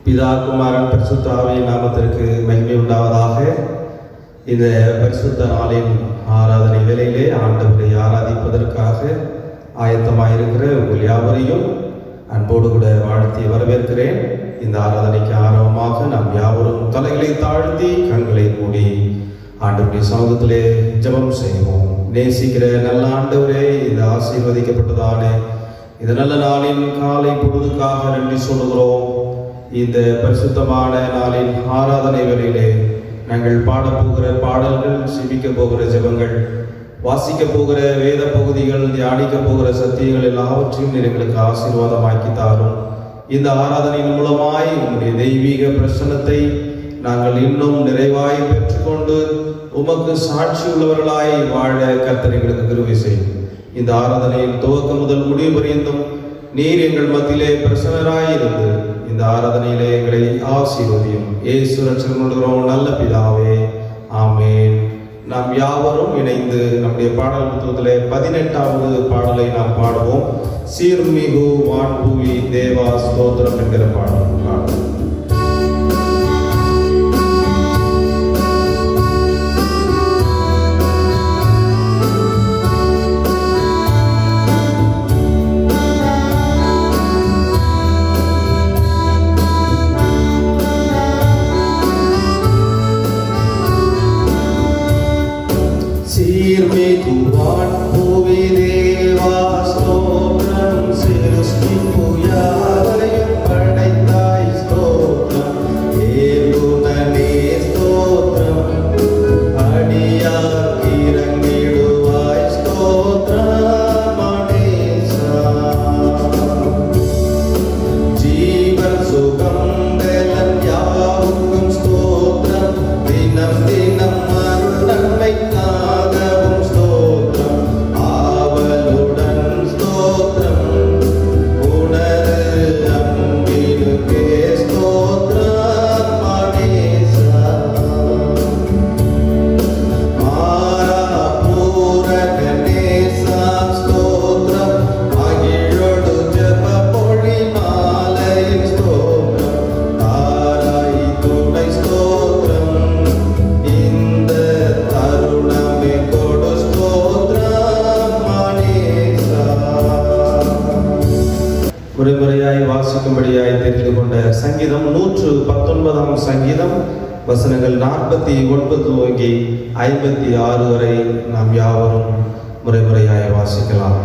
பிதா குமாரன் பரிசுத்த ஆவியின் நாமத்திற்கு மகிமை உண்டாவதாக இந்த பரிசுத்த நாளின் ஆராதனை வேளையிலே ஆண்டவரை ஆராதிப்பதற்காக ஆயத்தமாயிருக்கிற உங்கள் யாவரையும் அன்போடு கூட வாழ்த்தி வரவேற்கிறேன் இந்த ஆராதனைக்கு ஆரம்பமாக நாம் யாவரும் தலைகளை தாழ்த்தி கண்களை மூடி ஆண்டவருடைய சமூகத்திலே ஜெபம் செய்வோம் நேசிக்கிற நல்ல ஆண்டவரே இந்த ஆசீர்வதிக்கப்பட்டதான இந்த நல்ல நாளின் காலை பொழுதுக்காக நன்றி சொல்லுகிறோம் இந்த பரிசுத்தமான நாளின் ஆராதனை வேளையிலே நாங்கள் பாடப் போகிற பாடல்கள் சிபிக்க போகிற ஜெபங்கள் வாசிக்க போகிற வேத பகுதிகள் தியானிக்க போகிற சத்தியங்கள் எல்லாவற்றையும் நீர் எங்களுக்கு ஆசீர்வாதமாக்கி தாரும் இந்த ஆராதனையின் மூலமாய் உங்களுடைய தெய்வீக பிரசன்னத்தை நாங்கள் இன்னும் நிறைவாய் பெற்றுக்கொண்டு உமக்கு சாட்சி உள்ளவர்களாய் வாழ கர்த்தர் எங்களுக்கு கிருபை செய்யும் இந்த ஆராதனையின் துவக்கம் முதல் முடிவு பரியந்தும் நீர் எங்கள் மத்தியிலே பிரசன்னராய் இருந்து இந்த ஆராதனையிலே எங்களை ஆசீர்வதியும் ஏசு ரட்சகனுடுகிறோம் நல்ல பிதாவே ஆமேன் நாம் யாவரும் இணைந்து நம்முடைய பாடல் புத்தகத்திலே பதினெட்டாவது பாடலை நாம் பாடுவோம் சீர்மிகு வான்பூவி தேவா ஸ்தோத்திரம் என்கிற பாடல் பாடுவோம் சீர்மிகுவான் பூவி தேவா ஸ்தோத்திரம் சிருஷ்டிப்பு யாவையும் படைத்தாய் ஸ்தோத்திரம் ஏகுணனே ஸ்தோத்திரம் அடியார் இறங்கிடுவாய் ஸ்தோத்திரம் மணேசா ஜீவன் சுகம் பலன் யாவுக்கும் ஸ்தோத்திரம் தினம் தினம் அருள் நன்மைக்காகவும் ஸ்தோத்திரம் ஆவலுடன் ஸ்தோத்திரம் உணரு அன்பினுக்கே ஸ்தோத்திரம் மணேசா மாறா பூரகனே ஸ்தோத்திரம் மகிழொடு ஜப பொழி மாலையின் ஸ்தோத்திரம் தாராய் துணை ஸ்தோத்திரம் இந்த தருணமே கொடு ஸ்தோத்திரம் மணேசா முறைமுறையாய் வாசிக்கும்படியாய் தெரிந்து கொண்ட சங்கீதம் நூற்று பத்தொன்பதாம் சங்கீதம் வசனங்கள் நாற்பத்தி ஒன்பது துவங்கி ஐம்பத்தி ஆறு வரை நாம் யாவரும் முறைமுறையாய் வாசிக்கலாம்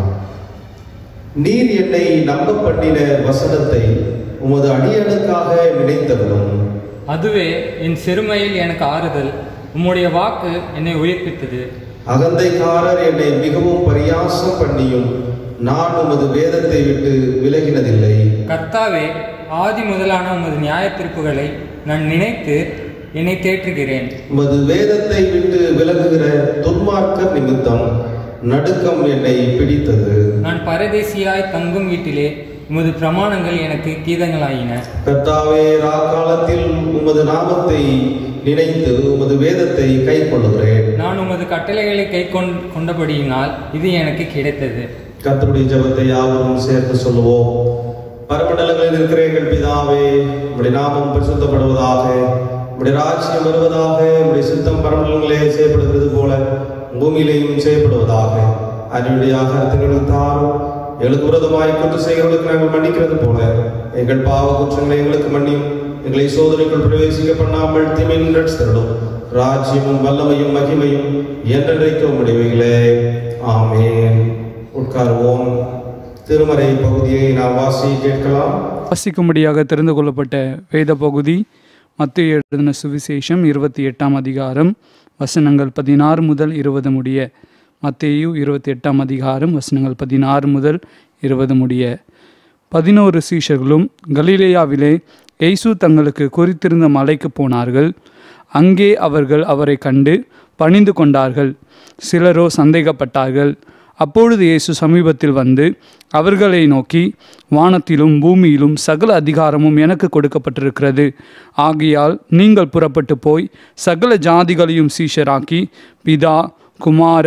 நீர் என்னை நம்ப பண்ணின வசனத்தை உமது அடியனுக்காக நினைத்தருளும் அதுவே என் சிறுமையில் எனக்கு ஆறுதல் உம்முடைய வாக்கு என்னை உயிர்ப்பித்தது அகந்தைக்காரர் என்னை மிகவும் பரியாசம் பண்ணியும் நான் உமது வேதத்தை விட்டு விலகினதில்லை கர்த்தாவே ஆதி முதலான உமது நியாயத்தீர்ப்புகளை நான் நினைத்து என்னை தேற்றுகிறேன் உமது வேதத்தை விட்டு விலகுகிற துன்மார்க்கர் நிமித்தம் நடுக்கம் என்னை பிடித்தது நான் பரதேசியாய் தங்கும் வீட்டிலே உமது பிரமாணங்கள் எனக்கு கீதங்களாயின கர்த்தாவே ராக்காலத்தில் உமது நாமத்தை நினைத்து உமது வேதத்தை கை கொள்ளுகிறேன் நான் உமது கட்டளைகளை கை கொண் கொண்டபடியினால் இது எனக்கு கிடைத்தது கர்த்தருடைய ஜெபத்தை யாவரும் சேர்த்து சொல்லுவோம் பரமண்டலங்களில் இருக்கிற எங்கள் பிதாவே உம்முடைய நாமம் பரிசுத்தப்படுவதாக உம்முடைய ராஜ்யம் வருவதாக உம்முடைய சித்தம் பரமண்டலங்களே செய்யப்படுகிறது போல பூமியிலேயும் செய்யப்படுவதாக அன்றைய ஆகாரத்துகளுக்கு தாரும் எங்களுக்கு விரோதமாய் குற்றம் செய்கிறவர்களுக்கு நாங்கள் மன்னிக்கிறது போல எங்கள் பாவ குற்றங்களை எங்களுக்கு மன்னியும் எங்களை சோதனைக்குள் பிரவேசிக்க பண்ணாமல் திமின் ரட்சித்தருடும் ராஜ்யமும் வல்லமையும் மகிமையும் என்றென்றைக்கும் உடையவைகளே ஆமென் உட்காருவோம் திருமறை பகுதியை நாம் வாசி கேட்கலாம் வாசிக்கும்படியாக தெரிந்து கொள்ளப்பட்ட வேத பகுதி மத்திய எழுதின சுவிசேஷம் இருபத்தி எட்டாம் அதிகாரம் வசனங்கள் பதினாறு முதல் இருபது முடிய மத்தேயு இருபத்தி எட்டாம் அதிகாரம் வசனங்கள் பதினாறு முதல் இருபது முடிய பதினோரு சீஷர்களும் கலிலேயாவிலே இயேசு தங்களுக்கு குறித்திருந்த மலைக்கு போனார்கள் அங்கே அவர்கள் அவரை கண்டு பணிந்து கொண்டார்கள் சிலரோ சந்தேகப்பட்டார்கள் அப்பொழுது இயேசு சமீபத்தில் வந்து அவர்களை நோக்கி வானத்திலும் பூமியிலும் சகல அதிகாரமும் எனக்கு கொடுக்கப்பட்டிருக்கிறது ஆகையால் நீங்கள் புறப்பட்டு போய் சகல ஜாதிகளையும் சீஷராக்கி பிதா குமாரன்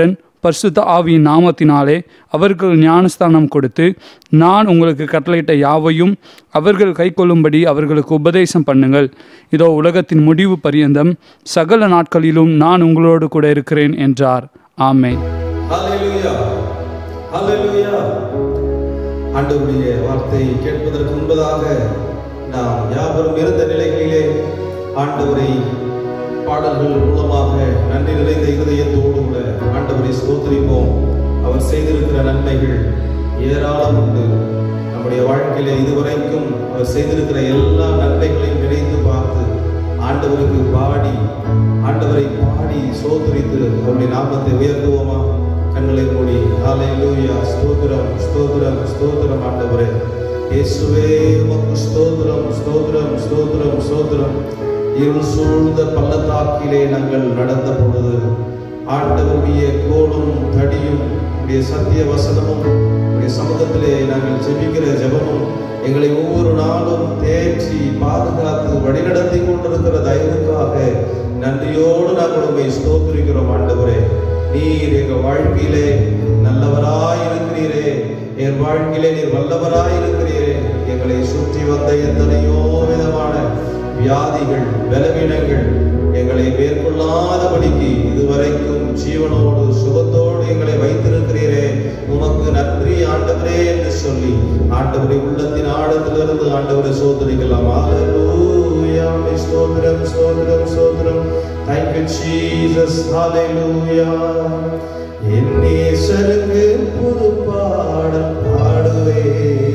பரிசுத்த ஆவியின் நாமத்தினாலே அவர்கள் ஞானஸ்தானம் கொடுத்து நான் உங்களுக்கு கட்டளையிட்ட யாவையும் அவர்கள் கைக்கொள்ளும்படி அவர்களுக்கு உபதேசம் பண்ணுங்கள் இதோ உலகத்தின் முடிவு பரியந்தம் சகல நாட்களிலும் நான் உங்களோடு கூட இருக்கிறேன் என்றார் ஆமென் ஹalleluya ஹalleluya ஆண்டவருடைய வார்த்தையை கேட்பதற்கு முன்பதாக நாம் யாவரும் இருந்த நிலைகளிலே ஆண்டவரை பாடல்கள் மூலமாக நன்றி நிறைந்த இருதயத்தோடு கூட ஆண்டவரை ஸ்தோத்திரிப்போம் அவர் செய்திருக்கிற நன்மைகள் ஏராளம் உண்டு நம்முடைய வாழ்க்கையிலே இதுவரைக்கும் அவர் செய்திருக்கிற எல்லா நன்மைகளையும் நினைத்து பார்த்து ஆண்டவருக்கு பாடி ஆண்டவரை பாடி சோதரித்து அவருடைய நாமத்தை உயர்த்துவோமா கண்களை மூடி ஹalleluya ஸ்தோத்திரம் ஸ்தோத்திரம் ஸ்தோத்திரம் ஆண்டவரே இயேசுவே உமக்கு ஸ்தோத்திரம் ஸ்தோத்திரம் ஸ்தோத்திரம் ஸ்தோத்திரம் இருள் சூழ்ந்த பள்ளத்தாக்கிலே நாங்கள் நடந்த பொழுது ஆண்டவருடைய கோலும் தடியும் உடைய சத்திய வசனமும் உடைய சமூகத்திலே நாங்கள் ஜெபிக்கிற ஜெபமும் எங்களை ஒவ்வொரு நாளும் தேற்றி பாதுகாத்து வழிநடத்தி கொண்டிருக்கிற தயவுக்காக நன்றியோடு நாங்கள் உண்மை ஸ்தோத்திரிக்கிறோம் ஆண்டவரே நீர் எங்க வாழ்க்கையிலே நல்லவராய் இருக்கிறீரே என் வாழ்க்கையிலே நீர் வல்லவராய் இருக்கிறீரே எங்களை சுற்றி வந்த எத்தனையோ விதமான வியாதிகள் பலவீனங்கள் எங்களை மேற்கொள்ளாதபடிக்கு இதுவரைக்கும் ஜீவனோடு சுகத்தோடு எங்களை வைத்திருக்கிறீரே உமக்கு நன்றி ஆண்டவரே என்று சொல்லி ஆண்டவரை உள்ளத்தின் ஆழத்திலிருந்து ஆண்டவரை சோதரிக்கலாம் ஹalleluya ஸ்தோத்திரம் ஸ்தோத்திரம் ஸ்தோத்திரம் thank you jesus hallelujah என் நேசருக்கு புது பாடல் பாடுவே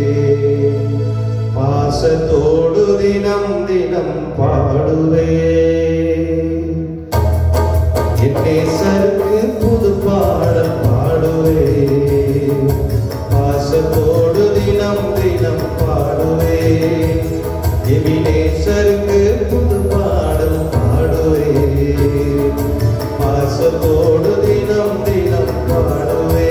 பாசத்தோடு தினம் தினம் பாடுவே என் நேசருக்கு புது பாடல் பாடுவே பாசத்தோடு தினம் தினம் பாடுவே எபினேசருக்கு புது பாடல் பாடுவே பாசத்தோடு தினம் தினம் பாடுவே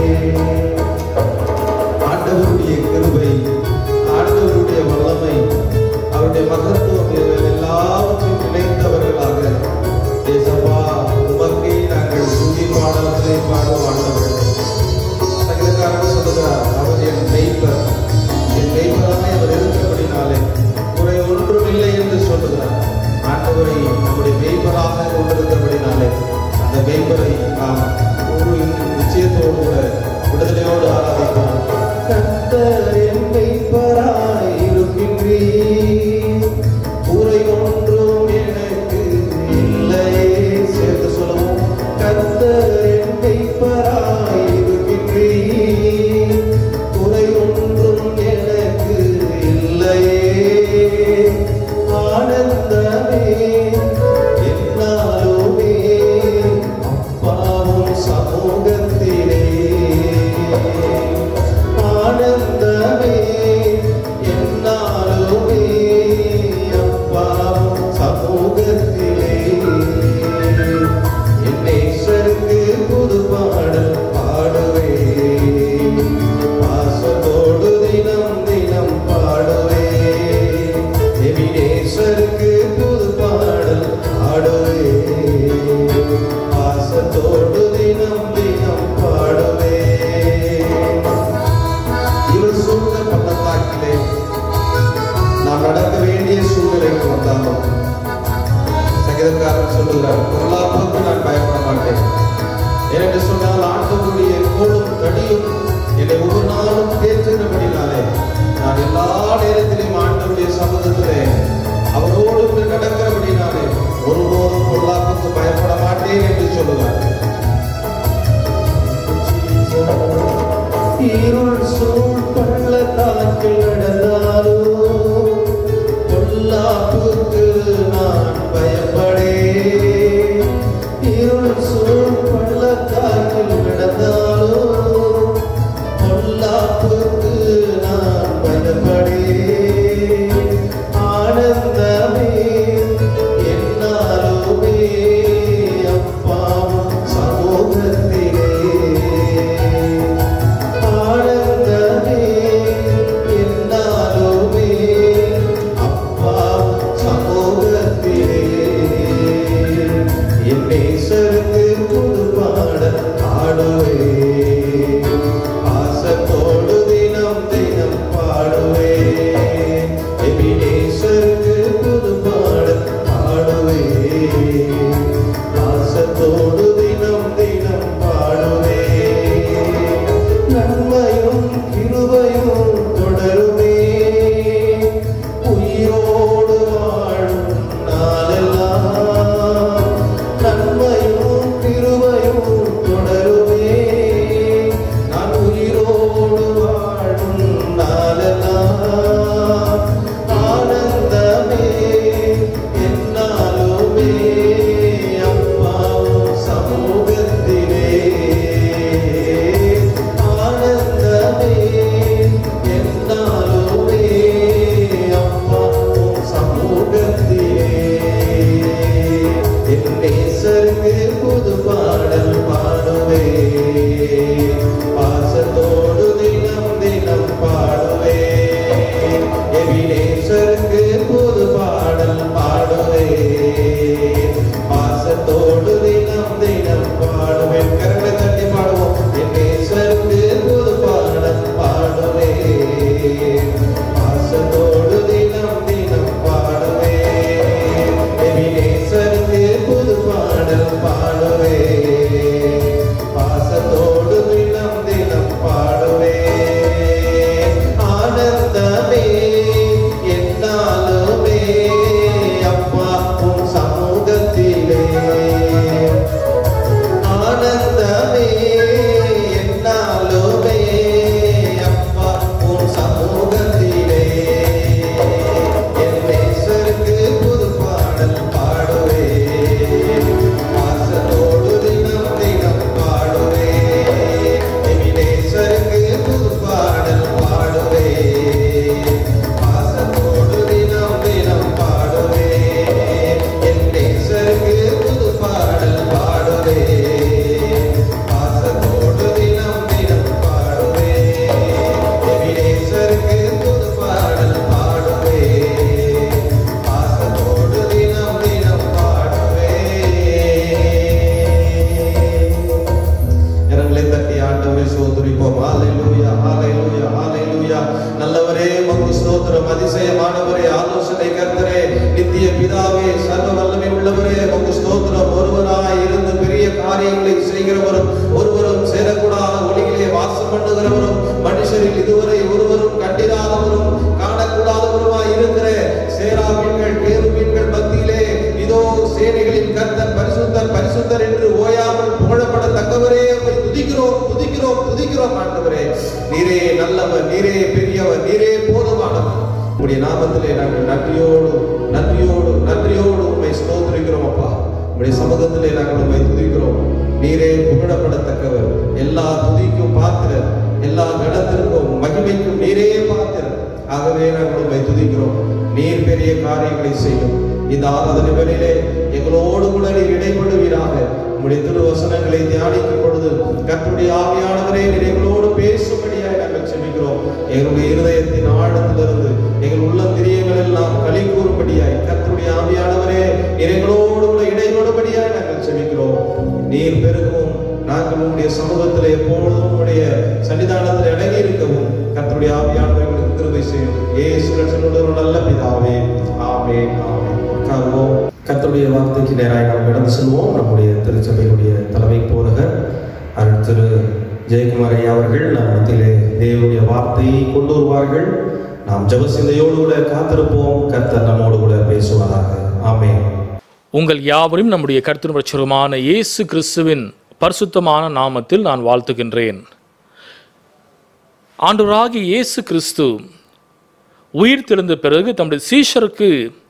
ஆண்டவருடைய கிருபை ஆண்டவருடைய வல்லமை அவருடைய மகத்துவம் இவைகள் எல்லாவற்றையும் நினைத்தவர்களாக தேசப்பா உமக்கே நாங்கள் துதி பாடல்களை பாடும் ஆண்டவர் சங்கீதக்காரன் சொல்லுகிறார் அவர் என் மெய்ப்பர் என் மெய்ப்பராய் அவர் இருக்கிறபடினாலே குறை ஒன்றும் இல்லை என்று சொல்லுகிறார் ஆண்டவரை நம்முடைய மெய்ப்பராக கொண்டிருக்கிறபடினாலே அந்த மெய்ப்பரை நாம் ஒரு நிச்சயத்தோடு கூட விடுதலையோடு ஆராதிப்போம் கர்த்தர் என் மெய்ப்பராய் இருக்கின்றீர் குறை ஒன்றும் எனக்கு இல்லையே சேர்த்து சொல்லுவோம் கர்த்தர் என் மெய்ப்பராய் இருக்கின்றீர் குறை ஒன்றும் எனக்கு இல்லையே ஆனந்தமே என்னாலுமே அப்பாவும் சமூகத்திலே ஆனந்தமே என்னாலுமே அப்பாவும் சமூகத்திலே என் நேசருக்கு புது பாடல் பாடுவே பாசத்தோடு தினம் தினம் பாடுவே எபினேசருக்கு புது பாடல் பாடுவே பாசத்தோடு தினம் தினம் பாடுவே இவர் சூழ்ந்த பள்ளத்தாக்கிலே நாம் நடக்க வேண்டிய சூழ்நிலைக்கு வந்தாலும் சங்கீதக்காரன் சொல்லுகிறார் பொருளாதாரத்துக்கு நான் பயப்பட மாட்டேன் ஏனென்று சொன்னால் ஆண்டவருடைய கோலும் தடியும் என்னை ஒவ்வொரு நாளும் தேற்றுகிறபடினாலே நான் எல்லா நேரத்திலும் ஆண்டவருடைய சமூகத்திலே அவரோடு கூட நடக்கிறபடினாலே ஒருபோதும் பொருளாதாரத்துக்கு பயப்பட மாட்டேன் என்று சொல்லுகிறார் இருள் சூழ் பள்ளத்தாக்கில் நடந்தாலோ பொல்லாப்புக்கு நான் பயப்படே இருள் சூழ் பள்ளத்தாக்கில் நடந்தாலோ பொல்லாப்புக்கு நான் பயப்படே ஆனந்தமே என்னாலுமே அப்பாவும் சமூகத்திலே ஆனந்தமே நல்லவரே உமக்கு ஸ்தோத்திரம் அதிசயமானவரே ஆலோசனை கர்த்தரே நித்திய பிதாவே சர்வ வல்லமை உள்ளவரே உமக்கு ஸ்தோத்திரம் ஒருவராய் இருந்து பெரிய காரியங்களை செய்கிறவரும் ஒருவரும் சேரக்கூடாத ஒளியிலே வாசம் பண்ணுகிறவரும் மனுஷரில் இதுவரை ஒருவரும் கண்டிராதவரும் காணக்கூடாதவருமாய் இருக்கிற சேராமீன்கள் பேருமீன்கள் மத்தியிலே இதோ சேனைகளின் கர்த்தர் பரிசுத்தர் பரிசுத்தர் என்று ஓயாமல் புகழப்படத்தக்கவரே உம்மை துதிக்கிறோம் துதிக்கிறோம் துதிக்கிறோம் ஆண்டவரே நீரே நல்லவர் நீரே பெரியவர் நீரே போதுமானவர் உடைய நாமத்திலே நாங்கள் நன்றியோடு நன்றியோடு நன்றியோடு உண்மை ஸ்தோத்திரிக்கிறோம் அப்பா உடைய சமூகத்திலே நாங்கள் உண்மை துதிக்கிறோம் நீரே புகழப்படத்தக்கவர் எல்லா துதிக்கும் பாத்திரர் எல்லா கடத்திற்கும் மகிமைக்கும் நீரே பாத்திரர் ஆகவே நாங்கள் உண்மை துதிக்கிறோம் நீர் பெரிய காரியங்களை செய்யும் இந்த ஆராதனை வேளையிலே எங்களோடு கூட நீர் இடைப்படுவீராக உம்முடைய திருவசனங்களை தியானிக்கும் பொழுது கர்த்தருடைய ஆவியானவரே நீர் எங்களோடு பேசும்படியாய் நாங்கள் செபிக்கிறோம் எங்களுடைய இருதயத்தின் ஆழத்திலிருந்து எங்கள் உள்ளந்திரியங்கள் எல்லாம் களி கூறும்படியாய் கர்த்தருடைய ஆவியானவரே நீர் எங்களோடு கூட இடைபடும்படியாய் நாங்கள் செபிக்கிறோம் நீர் பெருகவும் நாங்கள் உம்முடைய சமூகத்தில் எப்பொழுதும் உம்முடைய சன்னிதானத்தில் அடங்கி இருக்கவும் கர்த்தருடைய ஆவியானவர் எங்களுக்கு கிருபை செய்யும் ஏசு ரட்சகனுடைய ஒரு நல்ல பிதாவே ஆமே ஆமே உட்காருவோம் கர்த்தருடைய வார்த்தைக்கு நேராக நாம் கடந்து செல்வோம் நம்முடைய திருச்சபையினுடைய தலைமை போதகர் அருள் திரு ஜெயக்குமார் ஐயா அவர்கள் நம் மத்தியிலே தேவனுடைய வார்த்தையை கொண்டு வருவார்கள் நாம் ஜபசிந்தையோடு கூட காத்திருப்போம் கர்த்தர் நம்மோடு கூட பேசுவதாக ஆமென் உங்கள் யாவரையும் நம்முடைய கருத்துருமான இயேசு கிறிஸ்துவின் பரிசுத்தமான நாமத்தில் நான் வாழ்த்துகின்றேன் ஆண்டவராகிய இயேசு கிறிஸ்து உயிர் தெழுந்த பிறகு தம்முடைய சீஷருக்கு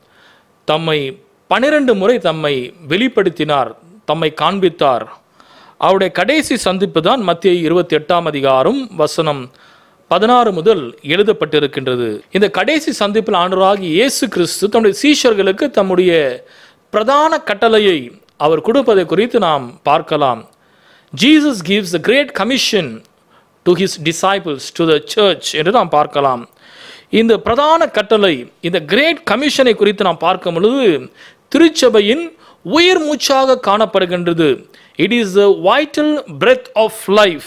தம்மை பன்னிரண்டு முறை தம்மை வெளிப்படுத்தினார் தம்மை காண்பித்தார் அவருடைய கடைசி சந்திப்பு தான் மத்திய இருபத்தி எட்டாம் அதிகாரம் வசனம் பதினாறு முதல் எழுதப்பட்டிருக்கின்றது இந்த கடைசி சந்திப்பில் ஆண்டவராகிய இயேசு கிறிஸ்து தம்முடைய சீஷர்களுக்கு தம்முடைய பிரதான கட்டளையை அவர் கொடுப்பதை குறித்து நாம் பார்க்கலாம் Jesus gives the great commission to his disciples to the church என்று நாம் பார்க்கலாம் இந்த பிரதான கட்டளை இந்த கிரேட் கமிஷனை குறித்து நாம் பார்க்கும் பொழுது திருச்சபையின் உயிர் மூச்சாக காணப்படுகின்றது it is the vital breath of life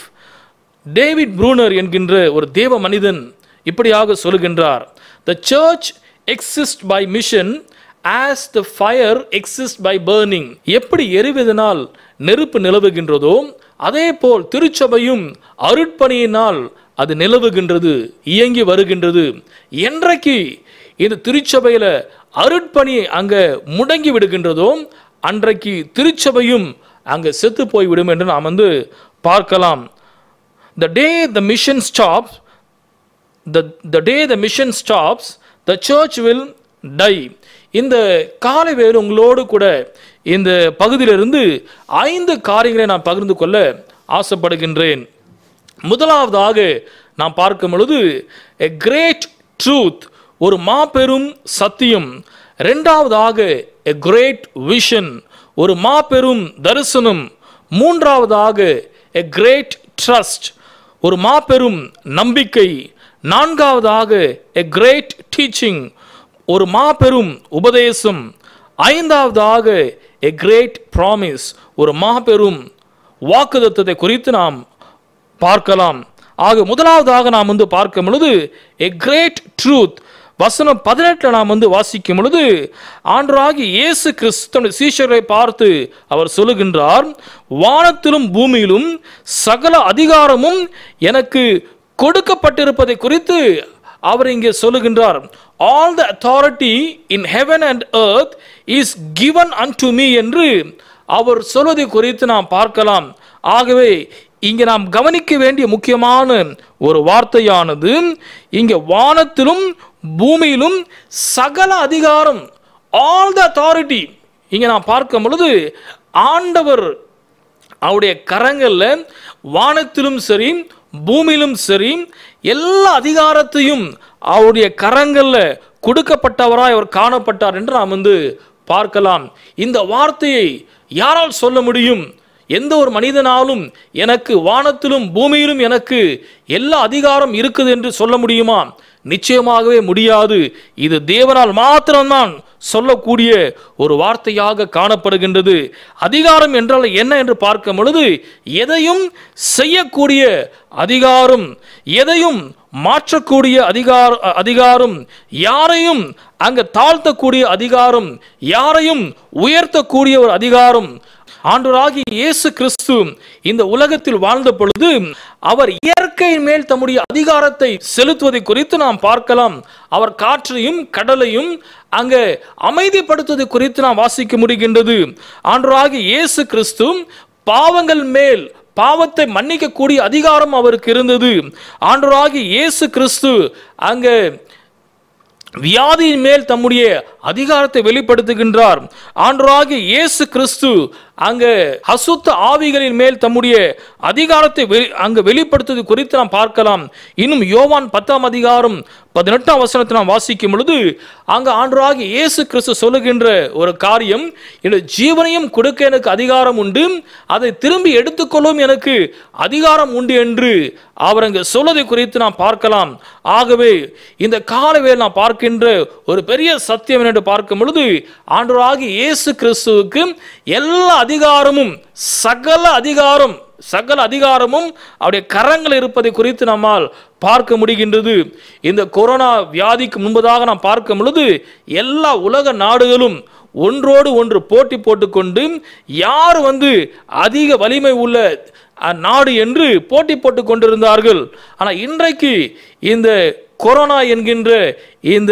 David Brunner என்கின்ற ஒரு தேவ மனிதன் இப்படியாக சொல்கின்றார் the church exist by mission as the fire exist by burning எப்படி எரிவதனால் நெருப்பு நிலவுகின்றதோ அதே போல் திருச்சபையும் அருட்பணியினால் அது நிலவுகின்றது இயங்கி வருகின்றது என்றைக்கு இந்த திருச்சபையில் அருட்பணி அங்கே முடங்கி விடுகின்றதோ அன்றைக்கு திருச்சபையும் அங்கே செத்து போய்விடும் என்று நாம் வந்து பார்க்கலாம் the day the mission stops the, the day the mission stops the church will die இந்த காலை வேறு உங்களோடு கூட இந்த பகுதியிலிருந்து ஐந்து காரியங்களை நான் பகிர்ந்து கொள்ள ஆசைப்படுகின்றேன் முதலாவதாக நாம் பார்க்கும் பொழுது a great truth ஒரு மாபெரும் சத்தியம் ரெண்டாவதாக a great vision ஒரு மாபெரும் தரிசனம் மூன்றாவதாக a great trust ஒரு மாபெரும் நம்பிக்கை நான்காவதாக a great teaching ஒரு மாபெரும் உபதேசம் ஐந்தாவதாக a great promise ஒரு மாபெரும் வாக்குதத்தத்தை குறித்து நாம் பார்க்கலாம் ஆக முதலாவதாக நாம் வந்து பார்க்கும் பொழுது a great truth வசனம் பதினெட்டில் நாம் வந்து வாசிக்கும் பொழுது ஆண்டராகி இயேசு கிறிஸ்து சீஷரை பார்த்து அவர் சொல்லுகின்றார் வானத்திலும் பூமியிலும் சகல அதிகாரமும் எனக்கு கொடுக்கப்பட்டிருப்பதை குறித்து அவர் இங்கே சொல்லுகின்றார் all the authority in heaven and earth is given unto me என்று அவர் சொல்வதை குறித்து நாம் பார்க்கலாம் ஆகவே இங்கே நாம் கவனிக்க வேண்டிய முக்கியமான ஒரு வார்த்தையானது இங்கே வானத்திலும் பூமியிலும் சகல அதிகாரம் ஆல் த அத்தாரிட்டி இங்கே நாம் பார்க்கும் பொழுது ஆண்டவர் அவருடைய கரங்களில் வானத்திலும் சரி பூமியிலும் சரி எல்லா அதிகாரத்தையும் அவருடைய கரங்களில் கொடுக்கப்பட்டவராய் அவர் காணப்பட்டார் என்று நாம் வந்து பார்க்கலாம் இந்த வார்த்தையை யாரால் சொல்ல முடியும் எந்த ஒரு மனிதனாலும் எனக்கு வானத்திலும் பூமியிலும் எனக்கு எல்லா அதிகாரம் இருக்குது என்று சொல்ல முடியுமா நிச்சயமாகவே முடியாது இது தேவனால் மாத்திரம்தான் சொல்லக்கூடிய ஒரு வார்த்தையாக காணப்படுகின்றது அதிகாரம் என்றால் என்ன என்று பார்க்கும் பொழுது எதையும் செய்யக்கூடிய அதிகாரம் எதையும் மாற்றக்கூடிய அதிகார அதிகாரம் யாரையும் அங்க தாழ்த்தக்கூடிய அதிகாரம் யாரையும் உயர்த்தக்கூடிய ஒரு அதிகாரம் ஆண்டவராகிய இயேசு கிறிஸ்து இந்த உலகத்தில் வாழ்ந்த பொழுது அவர் இயற்கையின் மேல் தம்முடைய அதிகாரத்தை செலுத்துவதை குறித்து நாம் பார்க்கலாம் அவர் காற்றையும் கடலையும் அங்க அமைதிப்படுத்துவதை குறித்து நாம் வாசிக்க முடிகின்றது ஆண்டவராகிய இயேசு கிறிஸ்து பாவங்கள் மேல் பாவத்தை மன்னிக்கக்கூடிய அதிகாரம் அவருக்கு இருந்தது ஆண்டவராகிய இயேசு கிறிஸ்து அங்க வியாதியின் மேல் தம்முடைய அதிகாரத்தை வெளிப்படுத்துகின்றார் ஆண்டவராகிய இயேசு கிறிஸ்து அங்க அசுத்த ஆவிகளின் மேல் தம்முடைய அதிகாரத்தை வெளி- அங்க வெளிப்படுத்துவது குறித்து நாம் பார்க்கலாம் இன்னும் யோவான் பத்தாம் அதிகாரம் பதினெட்டாம் வசனத்தை நாம் வாசிக்கும் பொழுது அங்க ஆண்டவராகிய இயேசு கிறிஸ்து சொல்லுகின்ற ஒரு காரியம் இந்த ஜீவனையும் கொடுக்க எனக்கு அதிகாரம் உண்டு அதை திரும்பி எடுத்துக்கொள்ளும் எனக்கு அதிகாரம் உண்டு என்று அவர் அங்கு சொல்வதை குறித்து நாம் பார்க்கலாம் ஆகவே இந்த காலவேல் நாம் பார்க்கின்ற ஒரு பெரிய சத்தியம் என்று பார்க்கும் பொழுது ஆண்டவராகிய இயேசு கிறிஸ்துவுக்கு எல்லா அதிகாரமும் சகல அதிகாரம் சகல அதிகாரமும் அவருடைய கரங்கள் இருப்பதை குறித்து நம்மால் பார்க்க முடிகின்றது இந்த கொரோனா வியாதிக்கு முன்பதாக நாம் பார்க்கும் பொழுது எல்லா உலக நாடுகளும் ஒன்றோடு ஒன்று போட்டி போட்டுக்கொண்டு யார் வந்து அதிக வலிமை உள்ள அஹ், நாடு என்று போட்டி போட்டுக் கொண்டிருந்தார்கள் ஆனால் இன்றைக்கு இந்த கொரோனா என்கின்ற இந்த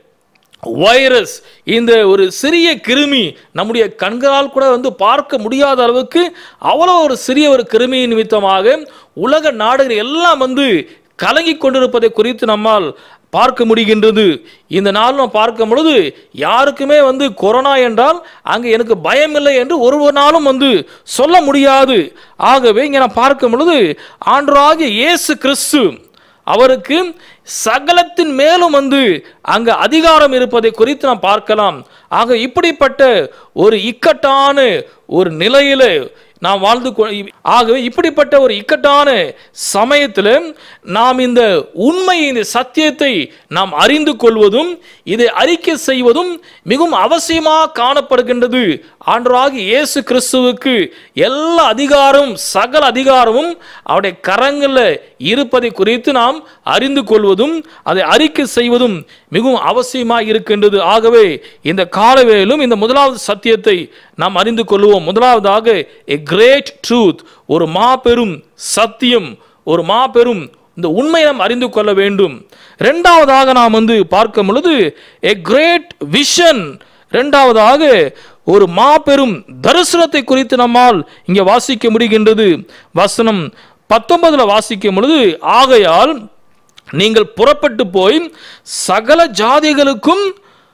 வைரஸ் இந்த ஒரு சிறிய கிருமி நம்முடைய கண்களால் கூட வந்து பார்க்க முடியாத அளவுக்கு அவ்வளோ ஒரு சிறிய ஒரு கிருமி நிமித்தமாக உலக நாடுகள் எல்லாம் வந்து கலங்கி கொண்டிருப்பதை குறித்து நம்மால் பார்க்க முடிகின்றது இந்த நாள் நாம் பார்க்கும் பொழுது யாருக்குமே வந்து கொரோனா என்றால் அங்கே எனக்கு பயம் இல்லை என்று ஒரு நாளும் வந்து சொல்ல முடியாது ஆகவே இங்கே நான் பார்க்கும் பொழுது ஆண்டராகிய இயேசு கிறிஸ்து அவருக்கு சகலத்தின் மேலும் வந்து அங்க அதிகாரம் இருப்பதை குறித்து நாம் பார்க்கலாம் ஆக இப்படிப்பட்ட ஒரு இக்கட்டான ஒரு நிலையில நாம் வாழ்ந்து கொ- ஆகவே இப்படிப்பட்ட ஒரு இக்கட்டான சமயத்தில் நாம் இந்த உண்மை இந்த சத்தியத்தை நாம் அறிந்து கொள்வதும் இதை அறிக்கை செய்வதும் மிகவும் அவசியமாக காணப்படுகின்றது ஆண்டவராகிய இயேசு கிறிஸ்துவுக்கு எல்லா அதிகாரமும் சகல அதிகாரமும் அவருடைய கரங்களில் இருப்பதை குறித்து நாம் அறிந்து கொள்வதும் அதை அறிக்கை செய்வதும் மிகவும் அவசியமாக இருக்கின்றது ஆகவே இந்த காலவேலும் இந்த முதலாவது சத்தியத்தை நாம் அறிந்து கொள்வோம் முதலாவதாக எ கிரேட் ட்ரூத் ஒரு மாபெரும் சத்தியம் ஒரு மாபெரும் இந்த உண்மையை நாம் அறிந்து கொள்ள வேண்டும் இரண்டாவதாக நாம் வந்து பார்க்கும் பொழுது எ கிரேட் விஷன் இரண்டாவதாக ஒரு மாபெரும் தரிசனத்தை குறித்து நம்மால் இங்கே வாசிக்க முடிகின்றது வசனம் பத்தொன்பதுல வாசிக்கும் பொழுது ஆகையால் நீங்கள் புறப்பட்டு போய் சகல ஜாதிகளுக்கும்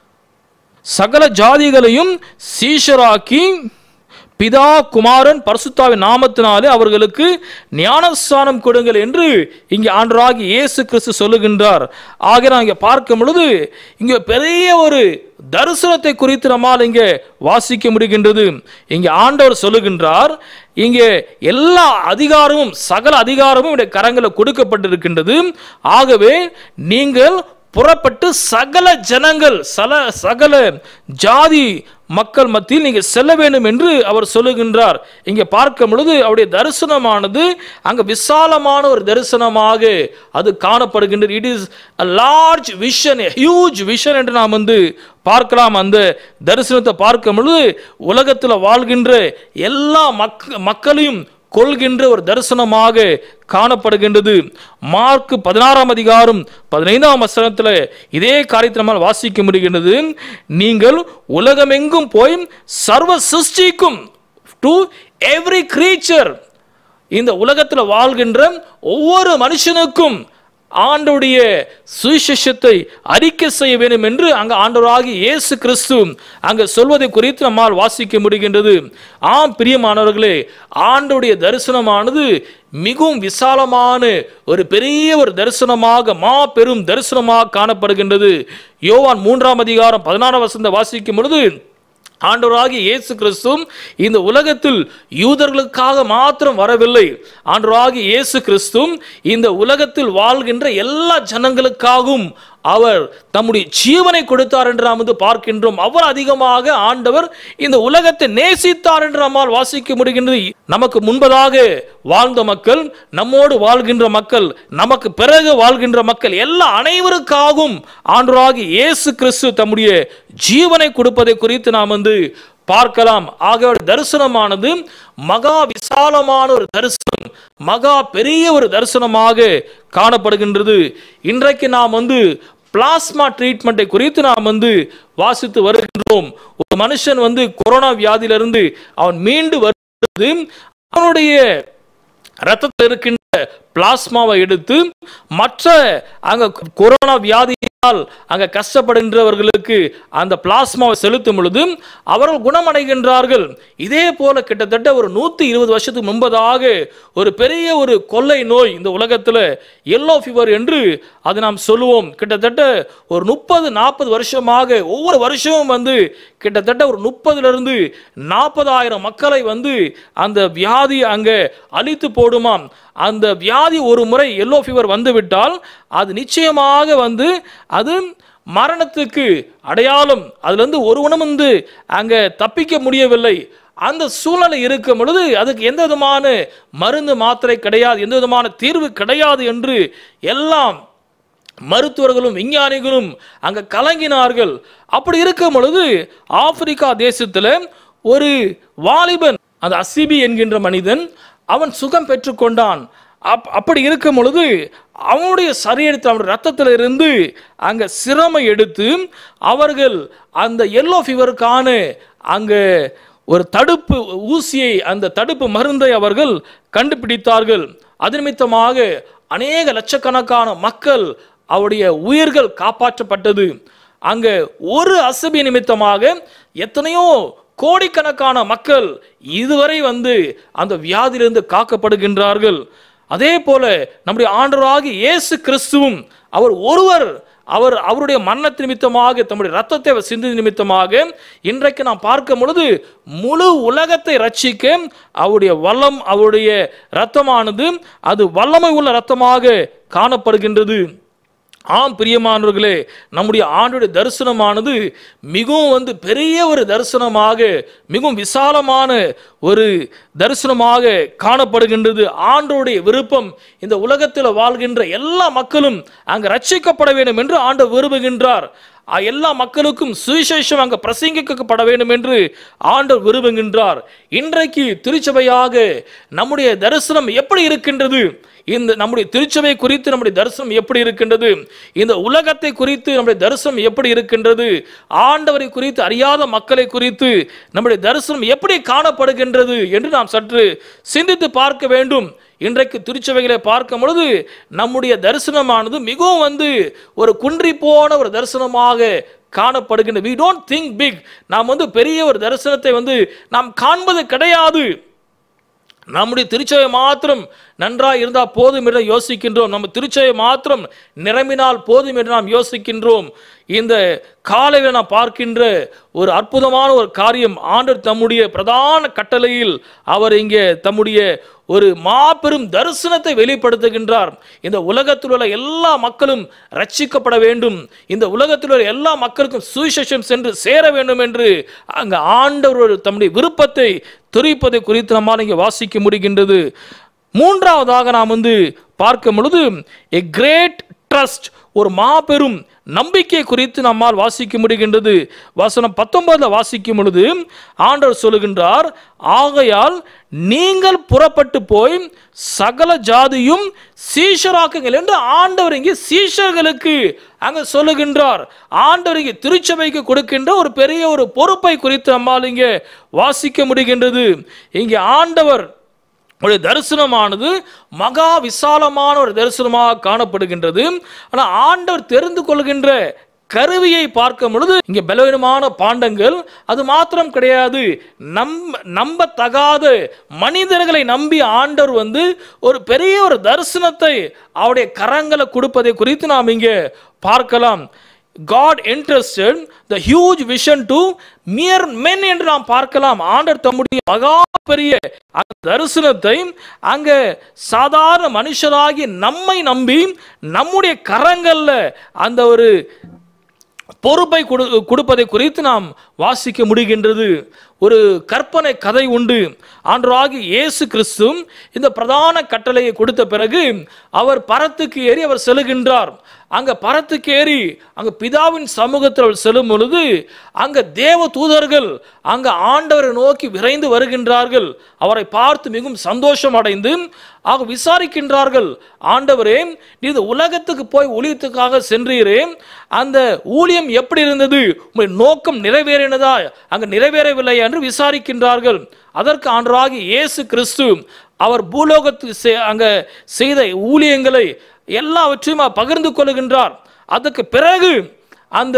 சகல ஜாதிகளையும் சீஷராக்கி பிதா குமாரன் பரிசுத்தாவின் நாமத்தினாலே அவர்களுக்கு ஞானஸ்தானம் கொடுங்கள் என்று இங்கே ஆண்டராகி இயேசு கிறிஸ்து சொல்லுகின்றார் ஆக நான் இங்கே பார்க்கும் பொழுது இங்கே பெரிய ஒரு தரிசனத்தை குறித்து நம்மால் இங்கே வாசிக்க முடிகின்றது இங்கே ஆண்டவர் சொல்லுகின்றார் இங்கே எல்லா அதிகாரமும் சகல அதிகாரமும் இடைய கரங்களில் கொடுக்கப்பட்டிருக்கின்றது ஆகவே நீங்கள் புறப்பட்டு சகல ஜனங்கள் சல சகல ஜாதி மக்கள் மத்தியில் நீங்கள் செல்ல வேண்டும் என்று அவர் சொல்லுகின்றார் இங்கே பார்க்கும் பொழுது அவருடைய தரிசனமானது அங்கே விசாலமான ஒரு தரிசனமாக அது காணப்படுகின்றது it is a large vision huge vision என்று நாம் வந்து பார்க்கலாம் அந்த தரிசனத்தை பார்க்கும் பொழுது உலகத்தில் வாழ்கின்ற எல்லா மக்க மக்களையும் கொள்கின்ற ஒரு தரிசனமாக காணப்படுகின்றது மார்க் பதினாறாம் அதிகாரம் பதினைந்தாம் வசனத்தில் இதே காரியத்தை நம்மால் வாசிக்க முடிகின்றது நீங்கள் உலகமெங்கும் போய் சர்வ சிருஷ்டிக்கும் டு எவ்ரி creature இந்த உலகத்தில் வாழ்கின்ற ஒவ்வொரு மனுஷனுக்கும் ஆண்டவுடைய சுவிசேஷத்தை அறிக்கை செய்ய வேண்டும் என்று அங்க ஆண்டவராகி இயேசு கிறிஸ்து அங்க சொல்வதை குறித்து நம்மால் வாசிக்க முடிகின்றது ஆம் பிரியமானவர்களே ஆண்டவுடைய தரிசனமானது மிகவும் விசாலமான ஒரு பெரிய ஒரு தரிசனமாக மாபெரும் தரிசனமாக காணப்படுகின்றது யோவான் மூன்றாம் அதிகாரம் பதினாறாம் வசந்த வாசிக்கும் பொழுது ஆண்டவராகிய இயேசு கிறிஸ்து இந்த உலகத்தில் யூதர்களுக்காக மாத்திரம் வரவில்லை ஆண்டவராகிய இயேசு கிறிஸ்து இந்த உலகத்தில் வாழ்கின்ற எல்லா ஜனங்களுக்காகவும் அவர் தம்முடைய ஜீவனை கொடுத்தார் என்று நாம் வந்து பார்க்கின்றோம் அவர் அதிகமாக ஆண்டவர் இந்த உலகத்தை நேசித்தார் என்று நம்மால் வாசிக்க முடிகின்றது நமக்கு முன்பதாக வாழ்ந்த மக்கள் நம்மோடு வாழ்கின்ற மக்கள் நமக்கு பிறகு வாழ்கின்ற மக்கள் எல்லா அனைவருக்காகவும் ஆண்டவராகிய இயேசு கிறிஸ்து தம்முடைய ஜீவனை கொடுப்பதை குறித்து நாம் வந்து பார்க்கலாம் ஆக தரிசனமானது மகா விசாலமான ஒரு தரிசனம் மகா பெரிய ஒரு தரிசனமாக காணப்படுகின்றது இன்றைக்கு நாம் வந்து பிளாஸ்மா ட்ரீட்மெண்ட்டை குறித்து நாம் வந்து வாசித்து வருகின்றோம் ஒரு மனுஷன் வந்து கொரோனா வியாதியிலிருந்து அவன் மீண்டு வருவது அவனுடைய ரத்தத்தில் இருக்கின்ற பிளாஸ்மாவை எடுத்து மற்ற அங்க கொரோனா வியாதியால் அங்க கஷ்டப்படுகின்றவர்களுக்கு அந்த பிளாஸ்மாவை செலுத்தும் பொழுது அவர்கள் குணமடைகின்றார்கள் இதே போல கிட்டத்தட்ட ஒரு நூத்தி இருபது வருஷத்துக்கு முன்பதாக ஒரு பெரிய ஒரு கொள்ளை நோய் இந்த உலகத்துல எல்லோ ஃபீவர் என்று அது நாம் சொல்லுவோம் கிட்டத்தட்ட ஒரு முப்பது நாற்பது வருஷமாக ஒவ்வொரு வருஷமும் வந்து கிட்டத்தட்ட ஒரு முப்பதுல இருந்து நாற்பதாயிரம் மக்களை வந்து அந்த வியாதி அங்க அழித்து போடுமாம் அந்த வியாதி ஒரு முறை எல்லோ ஃபீவர் வந்துவிட்டால் அது நிச்சயமாக வந்து அது மரணத்துக்கு அடையாளம் அதுல இருந்து ஒருவனும் வந்து அங்க தப்பிக்க முடியவில்லை அந்த சூழ்நிலை இருக்கும் பொழுது அதுக்கு எந்த விதமான மருந்து மாத்திரை கிடையாது எந்த விதமான தீர்வு கிடையாது என்று எல்லாம் மருத்துவர்களும் விஞ்ஞானிகளும் அங்க கலங்கினார்கள் அப்படி இருக்கும் பொழுது ஆப்பிரிக்கா தேசத்துல ஒரு வாலிபன் அந்த அசிபி என்கின்ற மனிதன் அவன் சுகம் பெற்றுக்கொண்டான் அப் அப்படி இருக்கும் பொழுது அவனுடைய சரீரத்தில் அவனுடைய ரத்தத்தில் இருந்து அங்க சிரமை எடுத்து அவர்கள் அந்த எல்லோ ஃபீவருக்கான அங்க ஒரு தடுப்பு ஊசியை அந்த தடுப்பு மருந்தை அவர்கள் கண்டுபிடித்தார்கள் அது நிமித்தமாக அநேக லட்சக்கணக்கான மக்கள் அவருடைய உயிர்கள் காப்பாற்றப்பட்டது அங்க ஒரு அசபி நிமித்தமாக எத்தனையோ கோடிக்கணக்கான மக்கள் இதுவரை வந்து அந்த வியாதியிலிருந்து காக்கப்படுகின்றார்கள் அதே போல நம்முடைய ஆண்டவராகிய இயேசு கிறிஸ்துவும் அவர் ஒருவர் அவர் அவருடைய மரணத்து நிமித்தமாக தம்முடைய ரத்தத்தை அவர் சிந்தி நிமித்தமாக இன்றைக்கு நாம் பார்க்கும் பொழுது முழு உலகத்தை ரட்சிக்க அவருடைய வல்லம் அவருடைய இரத்தமானது அது வல்லமை உள்ள இரத்தமாக காணப்படுகின்றது ஆம் பிரியமானவர்களே நம்முடைய ஆண்டுடைய தரிசனமானது மிகவும் வந்து பெரிய ஒரு தரிசனமாக மிகவும் விசாலமான ஒரு தரிசனமாக காணப்படுகின்றது ஆண்டோடைய விருப்பம் இந்த உலகத்தில் வாழ்கின்ற எல்லா மக்களும் அங்கு ரட்சிக்கப்பட வேண்டும் என்று ஆண்டவர் விரும்புகின்றார் அ- எல்லா மக்களுக்கும் சுவிசேஷம் அங்கு பிரசங்கிக்கப்பட வேண்டும் என்று ஆண்டவர் விரும்புகின்றார் இன்றைக்கு திருச்சபையாக நம்முடைய தரிசனம் எப்படி இருக்கின்றது இந்த நம்முடைய திருச்சபை குறித்து நம்முடைய தரிசனம் எப்படி இருக்கின்றது இந்த உலகத்தை குறித்து நம்முடைய தரிசனம் எப்படி இருக்கின்றது ஆண்டவரை குறித்து அறியாத மக்களை குறித்து நம்முடைய தரிசனம் எப்படி காணப்படுகின்றது என்று நாம் சற்று சிந்தித்து பார்க்க வேண்டும் இன்றைக்கு திருச்சபைகளை பார்க்கும் பொழுது நம்முடைய தரிசனமானது மிகவும் வந்து ஒரு குன்றி போன ஒரு தரிசனமாக காணப்படுகின்ற we don't think big நாம் வந்து பெரிய ஒரு தரிசனத்தை வந்து நாம் காண்பது கிடையாது நம்முடைய திருச்சபை மாத்திரம் நன்றாக இருந்தால் போதும் என்று யோசிக்கின்றோம் நம்ம திருச்சபை மாத்திரம் நிரம்பினால் போதும் என்று நாம் யோசிக்கின்றோம் இந்த காலையில் நாம் பார்க்கின்ற ஒரு அற்புதமான ஒரு காரியம் ஆண்டவர் தம்முடைய பிரதான கட்டளையில் அவர் இங்கே தம்முடைய ஒரு மாபெரும் தரிசனத்தை வெளிப்படுத்துகின்றார் இந்த உலகத்தில் உள்ள எல்லா மக்களும் ரட்சிக்கப்பட வேண்டும் இந்த உலகத்தில் உள்ள எல்லா மக்களுக்கும் சுவிசேஷம் சென்று சேர வேண்டும் என்று அங்க ஆண்டவர் ஒரு தம்முடைய விருப்பத்தை தெரிவிப்பதை குறித்து நம்மால் இங்கே வாசிக்க முடிகின்றது மூன்றாவதாக நாம் வந்து பார்க்கும் பொழுது எ கிரேட் ட்ரஸ்ட் ஒரு மாபெரும் நம்பிக்கை குறித்து நம்மால் வாசிக்க முடிகின்றது வசனம் பத்தொன்பதுல வாசிக்கும் பொழுது ஆண்டவர் சொல்லுகின்றார் ஆகையால் நீங்கள் புறப்பட்டு போய் சகல ஜாதியும் சீஷராக்குங்கள் என்று ஆண்டவர் இங்கே சீஷர்களுக்கு அங்க சொல்லுகின்றார் ஆண்டவர் இங்கே திருச்சபைக்கு கொடுக்கின்ற ஒரு பெரிய ஒரு பொறுப்பை குறித்து நம்மால் இங்கே வாசிக்க முடிகின்றது இங்கே ஆண்டவர் ஒரு தரிசனமானது மகா விசாலமான ஒரு தரிசனமாக காணப்படுகின்றது ஆனால் ஆண்டவர் தெரிந்து கொள்கின்ற கருவியை பார்க்கும் பொழுது இங்கே பலவீனமான பாண்டங்கள் அது மாத்திரம் கிடையாது நம்ப நம்பத்தகாத மனிதர்களை நம்பி ஆண்டவர் வந்து ஒரு பெரிய ஒரு தரிசனத்தை அவருடைய கரங்களை கொடுப்பதை குறித்து நாம் இங்கே பார்க்கலாம் God entrusted the huge vision to mere men என்று நாம் பார்க்கலாம் ஆண்டர் தம்முடைய மகா பெரிய அந்த தரிசனத்தை அங்க சாதாரண மனுஷராகி நம்மை நம்பி நம்முடைய கரங்கள்ல அந்த ஒரு பொறுப்பை கொடு கொடுப்பதை குறித்து நாம் வாசிக்க முடிகின்றது ஒரு கற்பனை கதை உண்டு ஆண்டராகி இயேசு கிறிஸ்து இந்த பிரதான கட்டளையை கொடுத்த பிறகு அவர் பரத்துக்கு ஏறி அவர் செல்கின்றார் அங்க பரத்துக்கு ஏறி அங்க பிதாவின் சமூகத்தில் அவர் செல்லும் பொழுது அங்க தேவ தூதர்கள் அங்க ஆண்டவரை நோக்கி விரைந்து வருகின்றார்கள் அவரை பார்த்து மிகவும் சந்தோஷம் அடைந்து ஆக விசாரிக்கின்றார்கள் ஆண்டவரே நீ இந்த உலகத்துக்கு போய் ஊழியத்துக்காக சென்றீரே அந்த ஊழியம் எப்படி இருந்தது உங்களுடைய நோக்கம் நிறைவேறினதா அங்க நிறைவேறவில்லை என்று விசாரிக்கின்றார்கள் அதற்கு ஆண்டராகி இயேசு கிறிஸ்து அவர் பூலோகத்துக்கு செ- அங்க செய்த ஊழியங்களை எல்லாவற்றையும் அவர் பகிர்ந்து கொள்கின்றார் அதுக்கு பிறகு அந்த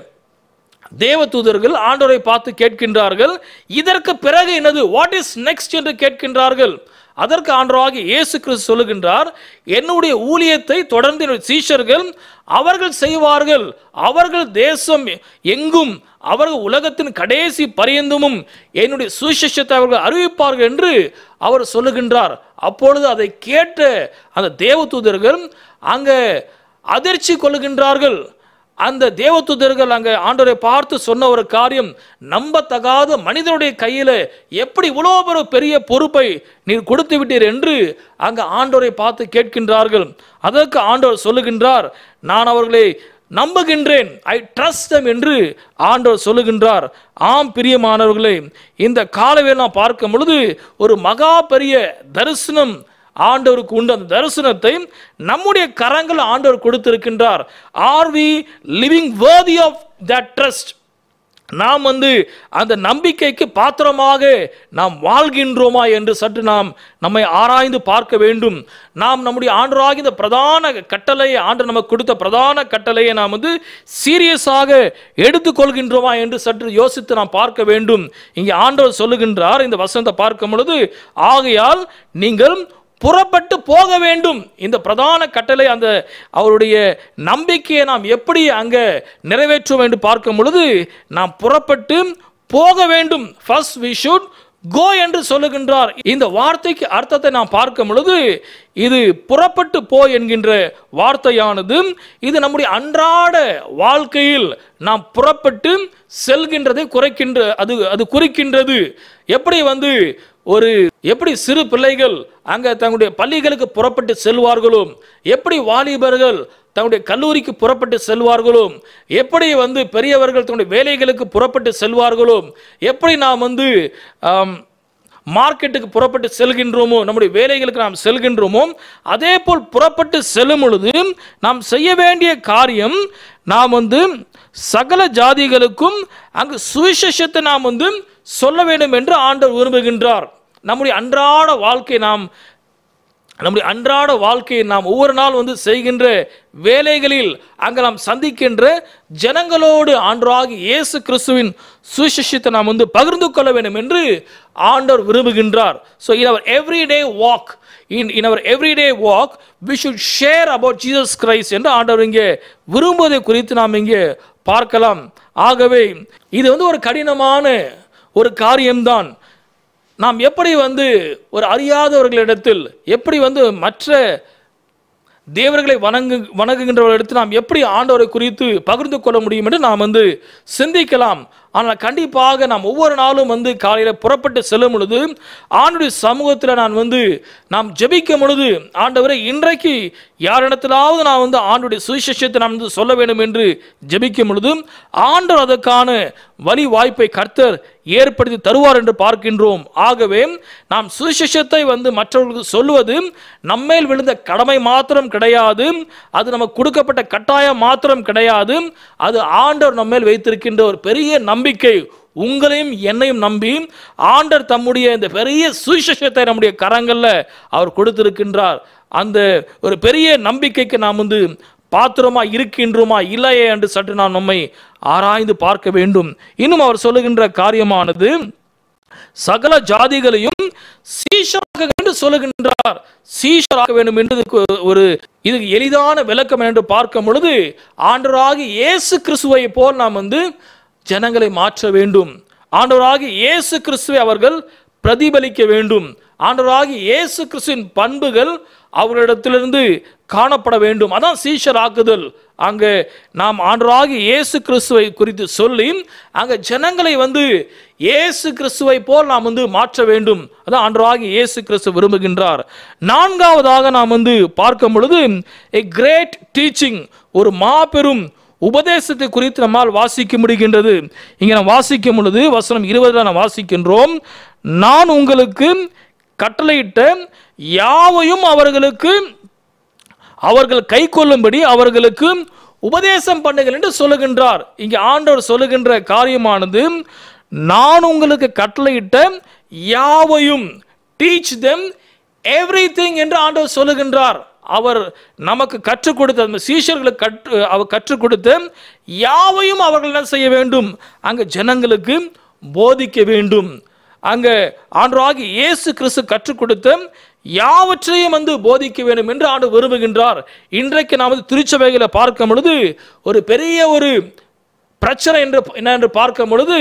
தேவதூதர்கள் ஆண்டவரை பார்த்து கேட்கின்றார்கள் இதற்கு பிறகு என்னது வாட் இஸ் நெக்ஸ்ட் என்று கேட்கின்றார்கள் அதற்கு ஆண்டவராகிய இயேசு கிறிஸ்து சொல்லுகின்றார் என்னுடைய ஊழியத்தை தொடர்ந்து என்னுடைய சீஷர்கள் அவர்கள் செய்வார்கள் அவர்கள் தேசம் எங்கும் அவர்கள் உலகத்தின் கடைசி பரியந்தமும் என்னுடைய சுவிசேஷத்தை அவர்கள் அறிவிப்பார்கள் என்று அவர் சொல்லுகின்றார் அப்பொழுது அதை கேட்ட அந்த தேவதூதர்கள் அங்கே அதிர்ச்சி கொள்ளுகின்றார்கள் அந்த தேவதூதர்கள் அங்க ஆண்டவரை பார்த்து சொன்ன ஒரு காரியம் நம்பத்தகாத மனிதனுடைய கையில எப்படி இவ்வளோ ஒரு பெரிய பொறுப்பை நீர் கொடுத்து விட்டீர் என்று அங்க ஆண்டவரை பார்த்து கேட்கின்றார்கள் அதற்கு ஆண்டவர் சொல்லுகின்றார் நான் அவர்களை நம்புகின்றேன் ஐ ட்ரஸ்ட் என்று ஆண்டவர் சொல்லுகின்றார் ஆம் பிரியமானவர்களே இந்த காலவே நாம் பார்க்கும் பொழுது ஒரு மகா பெரிய தரிசனம் ஆண்டவருக்கு உண்டு அந்த தரிசனத்தை நம்முடைய கரங்கள் ஆண்டவர் கொடுத்திருக்கின்றார் are we living worthy of that trust நாம் வந்து அந்த நம்பிக்கைக்கு பாத்திரமாக நாம் வாழ்கின்றோமா என்று சற்று நாம் நம்மை ஆராய்ந்து பார்க்க வேண்டும் நாம் நம்முடைய ஆண்டராகி இந்த பிரதான கட்டளையை ஆண்டு நமக்கு கொடுத்த பிரதான கட்டளையை நாம் வந்து சீரியஸாக எடுத்துக்கொள்கின்றோமா என்று சற்று யோசித்து நாம் பார்க்க வேண்டும் இங்கே ஆண்டவர் சொல்லுகின்றார் இந்த வசனத்தை பார்க்கும் பொழுது ஆகையால் நீங்கள் புறப்பட்டு போக வேண்டும் இந்த பிரதான கட்டளை அந்த அவருடைய நம்பிக்கையை நாம் எப்படி அங்க நிறைவேற்றுவோம் என்று பார்க்கும் பொழுது நாம் புறப்பட்டு போக வேண்டும் ஃபர்ஸ்ட் வி ஷுட் கோ என்று சொல்லுகின்றார் இந்த வார்த்தைக்கு அர்த்தத்தை நாம் பார்க்கும் பொழுது இது புறப்பட்டு போ என்கின்ற வார்த்தையானது இது நம்முடைய அன்றாட வாழ்க்கையில் நாம் புறப்பட்டு செல்கின்றதை குறைக்கின்ற அது அது குறிக்கின்றது எப்படி வந்து ஒரு எப்படி சிறு பிள்ளைகள் அங்க தங்களுடைய பள்ளிகளுக்கு புறப்பட்டு செல்வார்களோ எப்படி வாலிபர்கள் தங்களுடைய கல்லூரிக்கு புறப்பட்டு செல்வார்களோ எப்படி வந்து பெரியவர்கள் தங்களுடைய வேலைகளுக்கு புறப்பட்டு செல்வார்களோ எப்படி நாம் வந்து ஆம், மார்க்கெட்டுக்கு புறப்பட்டு செல்கின்றோமோ நம்முடைய வேலைகளுக்கு நாம் செல்கின்றோமோ அதே போல் புறப்பட்டு செல்லும் பொழுது நாம் செய்ய வேண்டிய காரியம் நாம் வந்து சகல ஜாதிகளுக்கும் அங்கு சுவிசேஷத்தை நாம் வந்து சொல்ல வேண்டும் என்று ஆண்டவர் விரும்புகின்றார் நம்முடைய அன்றாட வாழ்க்கை நாம் நம்முடைய அன்றாட வாழ்க்கையை நாம் ஒவ்வொரு நாள் வந்து செய்கின்ற வேலைகளில் அங்கே நாம் சந்திக்கின்ற ஜனங்களோடு ஆண்டராகி இயேசு கிறிஸ்துவின் சுவிசேஷத்தை நாம் வந்து பகிர்ந்து கொள்ள வேண்டும் என்று ஆண்டவர் விரும்புகின்றார் so in our everyday walk in in our everyday walk we should share about Jesus Christ என்று ஆண்டவர் இங்கே விரும்புவதை குறித்து நாம் இங்கே பார்க்கலாம் ஆகவே இது வந்து ஒரு கடினமான ஒரு காரியம்தான் நாம் எப்படி வந்து ஒரு அறியாதவர்களிடத்தில் எப்படி வந்து மற்ற தேவர்களை வணங்கு வணங்குகின்றவர்களிடத்தில் நாம் எப்படி ஆண்டவரை குறித்து பகிர்ந்து கொள்ள முடியும் என்று நாம் வந்து சிந்திக்கலாம் ஆனால் கண்டிப்பாக நாம் ஒவ்வொரு நாளும் வந்து காலையில் புறப்பட்டு செல்லும் பொழுது ஆண்டுடைய சமூகத்தில் நான் வந்து நாம் ஜெபிக்கும் பொழுது ஆண்டவரை இன்றைக்கு யாரிடத்திலாவது நான் வந்து ஆண்டுடைய சுவிசேஷத்தை நாம் வந்து சொல்ல வேண்டும் என்று ஜெபிக்கும் பொழுது ஆண்டவர் அதற்கான வழி வாய்ப்பை கர்த்தர் ஏற்படுத்தி தருவார் என்று பார்க்கின்றோம் ஆகவே நாம் சுவிசேஷத்தை வந்து மற்றவர்களுக்கு சொல்லுவது நம்மேல் விழுந்த கடமை மாத்திரம் கிடையாது அது நமக்கு கொடுக்கப்பட்ட கட்டாயம் மாத்திரம் கிடையாது அது ஆண்டவர் நம்மேல் வைத்திருக்கின்ற ஒரு பெரிய நம்பிக்கை உங்களையும் என்னையும் நம்பி ஆண்டர் தம்முடைய இந்த பெரிய சுவிசேஷத்தை நம்முடைய கரங்கள்ல அவர் கொடுத்திருக்கின்றார் அந்த ஒரு பெரிய நம்பிக்கைக்கு நாம் வந்து பாத்திரமா இருக்கின்றோமா இல்லையே என்று சற்று நாம் நம்மை ஆராய்ந்து பார்க்க வேண்டும் இன்னும் அவர் சொல்லுகின்ற காரியமானது சகல ஜாதிகளையும் சீஷராக என்று சொல்லுகின்றார் சீஷராக வேண்டும் என்று இதுக்கு ஒரு இதுக்கு எளிதான விளக்கம் என்று பார்க்கும் பொழுது ஆண்டவராகி இயேசு கிறிஸ்துவை போல் நாம் வந்து ஜனங்களை மாற்ற வேண்டும் ஆண்டவராகி இயேசு கிறிஸ்துவை அவர்கள் பிரதிபலிக்க வேண்டும் ஆண்டவராகி இயேசு கிறிஸ்துவின் பண்புகள் அவர்களிடத்திலிருந்து காணப்பட வேண்டும் அதான் சீஷராக்குதல் அங்கே நாம் ஆண்டவராகி இயேசு கிறிஸ்துவை குறித்து சொல்லி அங்கே ஜனங்களை வந்து இயேசு கிறிஸ்துவை போல் நாம் வந்து மாற்ற வேண்டும் அதான் ஆண்டவராகி இயேசு கிறிஸ்து விரும்புகின்றார் நான்காவதாக நாம் வந்து பார்க்கும் பொழுது a கிரேட் டீச்சிங் ஒரு மாபெரும் உபதேசத்தை குறித்து நம்மால் வாசிக்க முடிகின்றது இங்கே நாம் வாசிக்கும் பொழுது வசனம் இருபதில் நாம் வாசிக்கின்றோம் நான் உங்களுக்கு கட்டளையிட்ட யாவையும் அவர்களுக்கு அவர்கள் கை கொள்ளும்படி அவர்களுக்கு உபதேசம் பண்ணுங்கள் என்று சொல்லுகின்றார் இங்கே ஆண்டவர் சொல்லுகின்ற காரியமானது நான் உங்களுக்கு கட்டளையிட்ட யாவையும் டீச் தெம் எவ்ரி என்று ஆண்டவர் சொல்லுகின்றார் அவர் நமக்கு கற்றுக் கொடுத்த அந்த சீஷர்களுக்கு கற்று அவர் கற்றுக் கொடுத்த யாவையும் அவர்கள் என்ன செய்ய வேண்டும் அங்கே ஜனங்களுக்கு போதிக்க வேண்டும் அங்கே ஆண்டவராகி இயேசு கிறிஸ்து கற்றுக் கொடுத்த யாவற்றையும் வந்து போதிக்க வேண்டும் என்று ஆண்டு விரும்புகின்றார் இன்றைக்கு நாம் வந்து திருச்சபைகளை பார்க்கும் பொழுது ஒரு பெரிய ஒரு பிரச்சனை என்று என்ன என்று பார்க்கும் பொழுது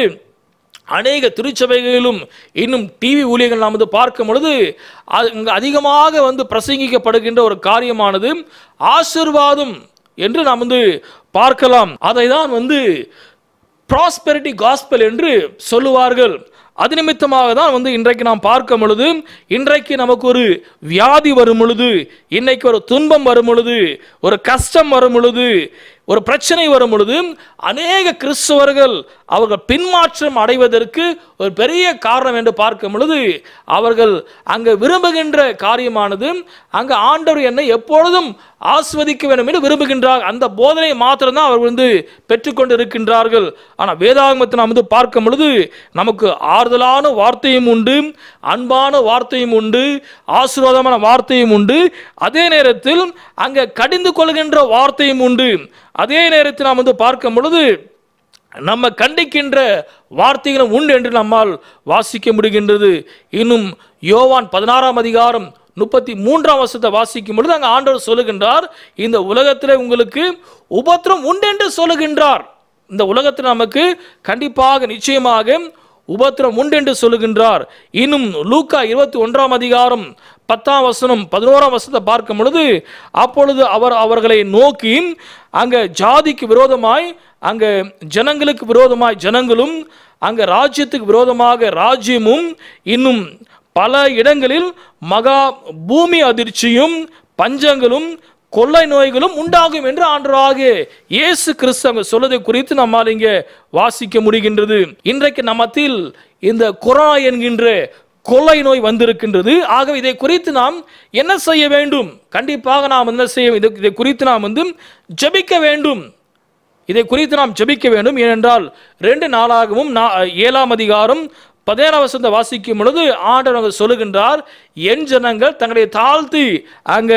அநேக திருச்சபைகளிலும் இன்னும் டிவி ஊழியர்கள் நாம் வந்து பார்க்கும் பொழுது அங்கு அதிகமாக வந்து பிரசங்கிக்கப்படுகின்ற ஒரு காரியமானது ஆசிர்வாதம் என்று நாம் வந்து பார்க்கலாம் அதை தான் வந்து ப்ராஸ்பெரிட்டி காஸ்பல் என்று சொல்லுவார்கள் அது நிமித்தமாக தான் வந்து இன்றைக்கு நாம் பார்க்கும் பொழுது இன்றைக்கு நமக்கு ஒரு வியாதி வரும் பொழுது இன்னைக்கு ஒரு துன்பம் வரும் பொழுது ஒரு கஷ்டம் வரும் பொழுது ஒரு பிரச்சனை வரும் பொழுது அநேக கிறிஸ்தவர்கள் அவர்கள் பின்மாற்றம் அடைவதற்கு ஒரு பெரிய காரணம் என்று பார்க்கும் பொழுது அவர்கள் அங்கே விரும்புகின்ற காரியமானது அங்கே ஆண்டவர் என்னை எப்பொழுதும் ஆஸ்வதிக்க வேண்டும் என்று விரும்புகின்றார் அந்த போதனை மாத்திரம்தான் அவர்கள் வந்து பெற்றுக்கொண்டு இருக்கின்றார்கள் ஆனால் வேதாகமத்தை நாம் வந்து பார்க்கும் பொழுது நமக்கு ஆறுதலான வார்த்தையும் உண்டு அன்பான வார்த்தையும் உண்டு ஆசீர்வாதமான வார்த்தையும் உண்டு அதே நேரத்தில் அங்கே கடிந்து கொள்கின்ற வார்த்தையும் உண்டு அதே நேரத்தில் நாம் வந்து பார்க்கும் பொழுது நம்ம கண்டிக்கின்ற வார்த்தைகளும் உண்டு என்று நம்மால் வாசிக்க முடிகின்றது இன்னும் யோவான் பதினாறாம் அதிகாரம் முப்பத்தி மூன்றாம் வருஷத்தை வாசிக்கும் பொழுது அங்கே ஆண்டவர் சொல்லுகின்றார் இந்த உலகத்தில் உங்களுக்கு உபத்திரம் உண்டு என்று சொல்லுகின்றார் இந்த உலகத்தில் நமக்கு கண்டிப்பாக நிச்சயமாக உபத்திரம் உண்டு என்று சொல்லுகின்றார் இன்னும் லூக்கா இருபத்தி ஒன்றாம் அதிகாரம் பத்தாம் வசனம் பதினோராம் வசனத்தை பார்க்கும் பொழுது அப்பொழுது அவர் அவர்களை நோக்கி அங்க ஜாதிக்கு விரோதமாய் அங்க ஜனங்களுக்கு விரோதமாய் ஜனங்களும் அங்க ராஜ்யத்துக்கு விரோதமாக ராஜ்யமும் இன்னும் பல இடங்களில் மகா பூமி அதிர்ச்சியும் பஞ்சங்களும் கொள்ளை நோய்களும் உண்டாகும் என்று ஆண்டராக இயேசு கிறிஸ்து அங்க சொல்வதை குறித்து நம்மால் இங்கே வாசிக்க முடிகின்றது இன்றைக்கு நம்ம மத்தியில் இந்த கொரோனா என்கின்ற கொள்ளை நோய் வந்திருக்கின்றது ஆகவே இதை குறித்து நாம் என்ன செய்ய வேண்டும் கண்டிப்பாக நாம் என்ன செய்ய இதை இதை குறித்து நாம் வந்து ஜெபிக்க வேண்டும் இதை குறித்து நாம் ஜெபிக்க வேண்டும் ஏனென்றால் ரெண்டு நாளாகவும் நா- ஏழாம் அதிகாரம் பதினேழாம் வசந்த வாசிக்கும் பொழுது ஆண்டவர் அங்கே சொல்லுகின்றார் என் ஜனங்கள் தங்களை தாழ்த்தி அங்கே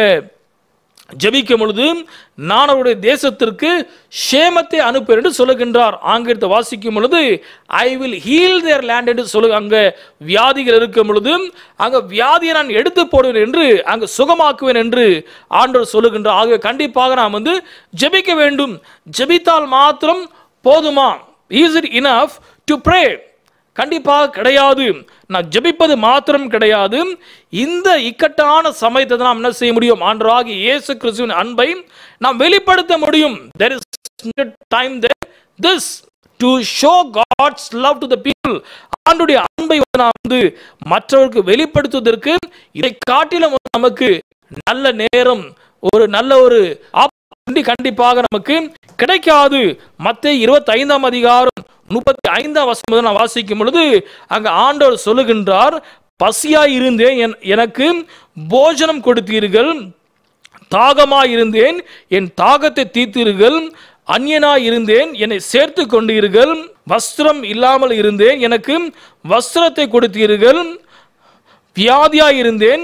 ஜெபிக்கும் பொழுது நான் அவருடைய தேசத்திற்கு ஷேமத்தை அனுப்புவேன் என்று சொல்லுகின்றார் ஆங்கிலத்தை வாசிக்கும் பொழுது I will heal their land என்று சொல்லு அங்கே வியாதிகள் இருக்கும் பொழுது அங்கே வியாதியை நான் எடுத்து போடுவேன் என்று அங்கே சுகமாக்குவேன் என்று ஆண்டவர் சொல்லுகின்றார் ஆகவே கண்டிப்பாக நாம் வந்து ஜெபிக்க வேண்டும் ஜெபித்தால் மாத்திரம் போதுமா is it enough to pray கண்டிப்பாக கிடையாது நான் ஜெபிப்பது மாத்திரம் கிடையாது இந்த இக்கட்டான சமயத்தை நாம் என்ன செய்ய முடியும் ஆண்டராகி இயேசு கிறிஸ்துவின் அன்பை நாம் வெளிப்படுத்த முடியும் there is time this to show god's love to the people ஆண்டுடைய அன்பை வந்து நாம் வந்து மற்றவருக்கு வெளிப்படுத்துவதற்கு இதை காட்டிலும் வந்து நமக்கு நல்ல நேரம் ஒரு நல்ல ஒரு opportunity கண்டிப்பாக நமக்கு கிடைக்காது மத்திய இருபத்தி ஐந்தாம் அதிகாரம் முப்பத்தி ஐந்தாம் வசனம் முதல் நான் வாசிக்கும் பொழுது அங்க ஆண்டவர் சொல்லுகின்றார் பசியாய் இருந்தேன் என்- எனக்கு போஜனம் கொடுத்தீர்கள் தாகமாய் இருந்தேன் என் தாகத்தை தீர்த்தீர்கள் அந்நியனாய் இருந்தேன் என்னை சேர்த்து கொண்டீர்கள் வஸ்திரம் இல்லாமல் இருந்தேன் எனக்கு வஸ்திரத்தை கொடுத்தீர்கள் வியாதியாய் இருந்தேன்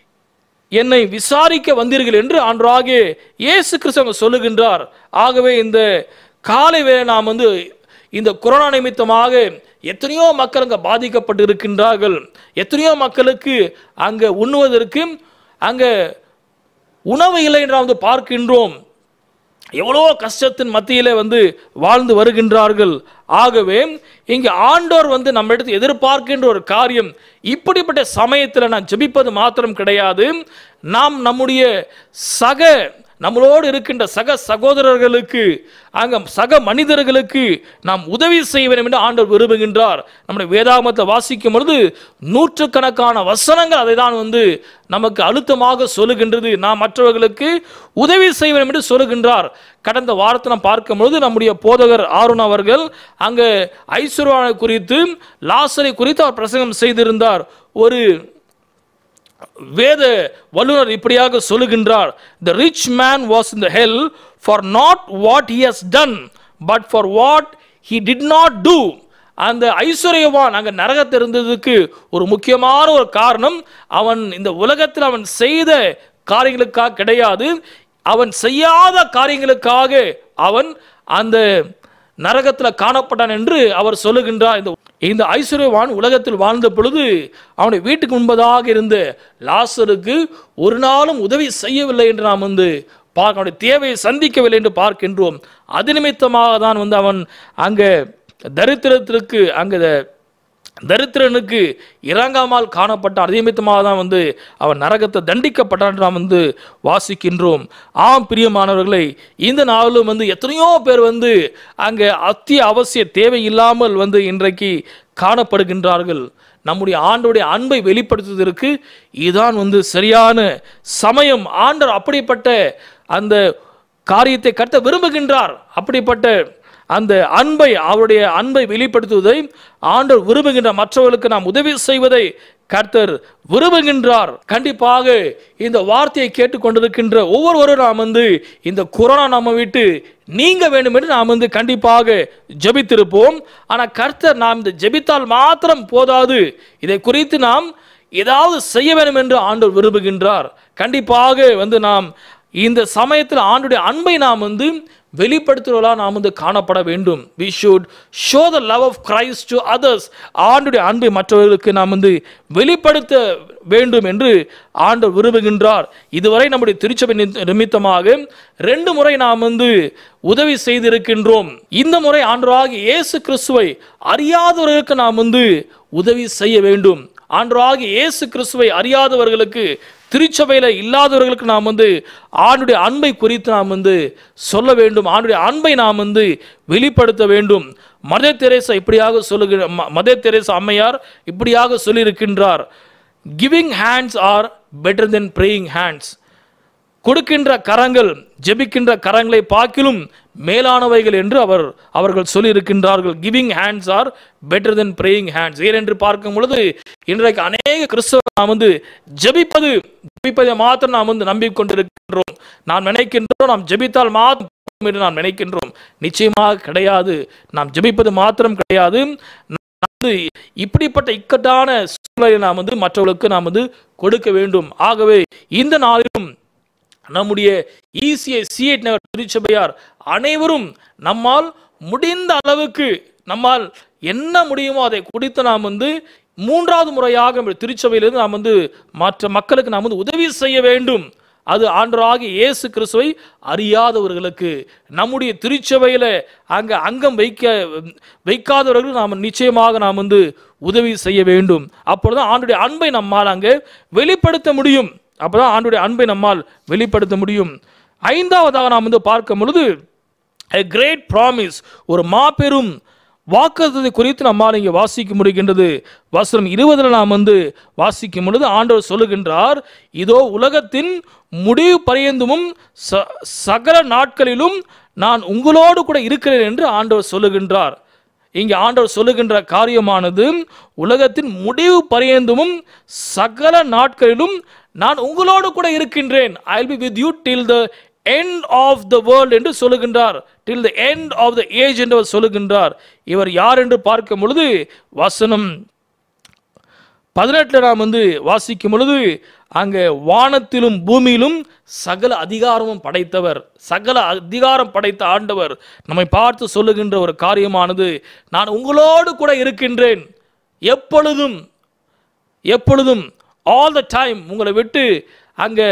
என்னை விசாரிக்க வந்தீர்கள் என்று ஆண்டராகிய இயேசு கிறிஸ்து அங்க சொல்லுகின்றார் ஆகவே இந்த காலை வேளை நாம் வந்து இந்த கொரோனா நிமித்தமாக எத்தனையோ மக்கள் அங்கே பாதிக்கப்பட்டு இருக்கின்றார்கள் எத்தனையோ மக்களுக்கு அங்கே உண்ணுவதற்கு அங்கே உணவு இல்லை என்று நாம் வந்து பார்க்கின்றோம் எவ்வளோ கஷ்டத்தின் மத்தியிலே வந்து வாழ்ந்து வருகின்றார்கள் ஆகவே இங்கே ஆண்டோர் வந்து நம்ம இடத்து எதிர்பார்க்கின்ற ஒரு காரியம் இப்படிப்பட்ட சமயத்தில் நான் ஜெபிப்பது மாத்திரம் கிடையாது நாம் நம்முடைய சக நம்மளோடு இருக்கின்ற சக சகோதரர்களுக்கு அங்க சக மனிதர்களுக்கு நாம் உதவி செய்ய வேண்டும் என்று ஆண்டவர் விரும்புகின்றார் நம்முடைய வேதாகமத்தை வாசிக்கும் பொழுது நூற்றுக்கணக்கான வசனங்கள் அதை தான் வந்து நமக்கு அழுத்தமாக சொல்லுகின்றது நாம் மற்றவர்களுக்கு உதவி செய்ய வேண்டும் என்று சொல்லுகின்றார் கடந்த வாரத்தை நாம் பார்க்கும் பொழுது நம்முடைய போதகர் ஆருண் அவர்கள் அங்கே ஐஸ்வர்யானை குறித்து லாசரை குறித்து அவர் பிரசங்கம் செய்திருந்தார் ஒரு வேத வல்லுனர் இப்படியாக சொல்லுகின்றார் the rich man was in the hell for not what he has done but for what he did not do அந்த ஐஸ்வர்யவான் அங்கே நரகத்தில் இருந்ததுக்கு ஒரு முக்கியமான ஒரு காரணம் அவன் இந்த உலகத்தில் அவன் செய்த காரியங்களுக்காக கிடையாது அவன் செய்யாத காரியங்களுக்காக அவன் அந்த நரகத்தில் காணப்பட்டான் என்று அவர் சொல்லுகின்றார் இந்த இந்த ஐஸ்வர்யவான் உலகத்தில் வாழ்ந்த பொழுது அவனுடைய வீட்டுக்கு முன்பதாக இருந்த லாசருக்கு ஒரு நாளும் உதவி செய்யவில்லை என்று நாம் வந்து பார்க்க அவனுடைய தேவையை சந்திக்கவில்லை என்று பார்க்கின்றோம் அது நிமித்தமாக தான் வந்து அவன் அங்கே தரித்திரத்திற்கு அங்கே தரித்திரனுக்கு இறங்காமல் காணப்பட்ட அதே நிமித்தமாக தான் வந்து அவன் நரகத்தை தண்டிக்கப்பட்டான் என்று நாம் வந்து வாசிக்கின்றோம் ஆம் பிரியமானவர்களை இந்த நாளிலும் வந்து எத்தனையோ பேர் வந்து அங்கே அத்திய அவசிய தேவை இல்லாமல் வந்து இன்றைக்கு காணப்படுகின்றார்கள் நம்முடைய ஆண்டோடைய அன்பை வெளிப்படுத்துவதற்கு இதுதான் வந்து சரியான சமயம் ஆண்டவர் அப்படிப்பட்ட அந்த காரியத்தை கட்ட விரும்புகின்றார் அப்படிப்பட்ட அந்த அன்பை அவருடைய அன்பை வெளிப்படுத்துவதை ஆண்டவர் விரும்புகின்ற மற்றவர்களுக்கு நாம் உதவி செய்வதை கர்த்தர் விரும்புகின்றார் கண்டிப்பாக இந்த வார்த்தையை கேட்டுக்கொண்டிருக்கின்ற ஒவ்வொருவரும் நாம் வந்து இந்த கொரோனா நம்ம விட்டு நீங்க வேண்டும் என்று நாம் வந்து கண்டிப்பாக ஜெபித்திருப்போம் ஆனால் கர்த்தர் நாம் இந்த ஜெபித்தால் மாத்திரம் போதாது இதை குறித்து நாம் ஏதாவது செய்ய வேண்டும் என்று ஆண்டவர் விரும்புகின்றார் கண்டிப்பாக வந்து நாம் இந்த சமயத்தில் ஆண்டுடைய அன்பை நாம் வந்து வெளிப்படுத்துவதா நாம் வந்து காணப்பட வேண்டும் we should show the love of Christ to others ஆண்டுடைய அன்பை மற்றவர்களுக்கு நாம் வந்து வெளிப்படுத்த வேண்டும் என்று ஆண்டவர் விரும்புகின்றார் இதுவரை நம்முடைய திருச்சபை நிமித்த- நிமித்தமாக ரெண்டு முறை நாம் வந்து உதவி செய்திருக்கின்றோம் இந்த முறை ஆண்டவராகிய இயேசு கிறிஸ்துவை அறியாதவர்களுக்கு நாம் வந்து உதவி செய்ய வேண்டும் ஆண்டவராகிய இயேசு கிறிஸ்துவை அறியாதவர்களுக்கு திருச்சபையில் இல்லாதவர்களுக்கு நாம் வந்து ஆண்டுடைய அன்பை குறித்து நாம் வந்து சொல்ல வேண்டும் ஆண்டுடைய அன்பை நாம் வந்து வெளிப்படுத்த வேண்டும் மதர் தெரேசா இப்படியாக சொல்லுகிற ம- மதர் தெரேசா அம்மையார் இப்படியாக சொல்லியிருக்கின்றார் giving hands are better than praying hands கொடுக்கின்ற கரங்கள் ஜெபிக்கின்ற கரங்களை பார்க்கிலும் மேலானவைகள் என்று அவர் அவர்கள் சொல்லியிருக்கின்றார்கள் giving hands are better than praying hands ஏனென்று பார்க்கும் பொழுது இன்றைக்கு அநேக கிறிஸ்தவ நாம் வந்து ஜெபிப்பது ஜெபிப்பதை மாத்திரம் நாம் வந்து நம்பிக்கொண்டிருக்கின்றோம் நாம் நினைக்கின்றோம் நாம் ஜெபித்தால் மாத்திரம் போதும் என்று நாம் நினைக்கின்றோம் நிச்சயமாக கிடையாது நாம் ஜெபிப்பது மாத்திரம் கிடையாது நாம் வந்து இப்படிப்பட்ட இக்கட்டான சூழ்நிலையை நாம் வந்து மற்றவர்களுக்கு நாம் வந்து கொடுக்க வேண்டும் ஆகவே இந்த நாளிலும் நம்முடைய ஈசிஐ சிஎட் நகர் திருச்சபையார் அனைவரும் நம்மால் முடிந்த அளவுக்கு நம்மால் என்ன முடியுமோ அதை குறித்து நாம் வந்து மூன்றாவது முறையாக நம்முடைய திருச்சபையிலிருந்து நாம் வந்து மற்ற மக்களுக்கு நாம் வந்து உதவி செய்ய வேண்டும் அது ஆண்டராகிய இயேசு கிறிஸ்துவை அறியாதவர்களுக்கு நம்முடைய திருச்சபையில் அங்கே அங்கம் வைக்க வைக்காதவர்கள் நாம் நிச்சயமாக நாம் வந்து உதவி செய்ய வேண்டும் அப்பொழுது ஆண்டுடைய அன்பை நம்மால் அங்கே வெளிப்படுத்த முடியும் அப்பதான் ஆண்டுடைய அன்பை நம்மால் வெளிப்படுத்த முடியும் ஐந்தாவதாக நாம் வந்து பார்க்கும் பொழுது a great promise ஒரு மாபெரும் வாக்குத்தத்தை குறித்து நம்மால் இங்கே வாசிக்க முடிகின்றது வசனம் இருபதுல நாம் வந்து வாசிக்கும் பொழுது ஆண்டவர் சொல்லுகின்றார் இதோ உலகத்தின் முடிவு பரியந்தமும் ச- சகல நாட்களிலும் நான் உங்களோடு கூட இருக்கிறேன் என்று ஆண்டவர் சொல்லுகின்றார் இங்கே ஆண்டவர் சொல்லுகின்ற காரியமானது உலகத்தின் முடிவு பரியந்தமும் சகல நாட்களிலும் நான் உங்களோடு கூட இருக்கின்றேன் I will be with you till the end of the world என்று சொல்லுகின்றார் till the end of the age என்று அவர் சொல்லுகின்றார் இவர் யார் என்று பார்க்கும் பொழுது வசனம் பதினெட்டில் நாம் வந்து வாசிக்கும் பொழுது அங்கே வானத்திலும் பூமியிலும் சகல அதிகாரமும் படைத்தவர் சகல அதிகாரம் படைத்த ஆண்டவர் நம்மை பார்த்து சொல்லுகின்ற ஒரு காரியமானது நான் உங்களோடு கூட இருக்கின்றேன் எப்பொழுதும் எப்பொழுதும் ஆல் த டைம் உங்களை விட்டு அங்கே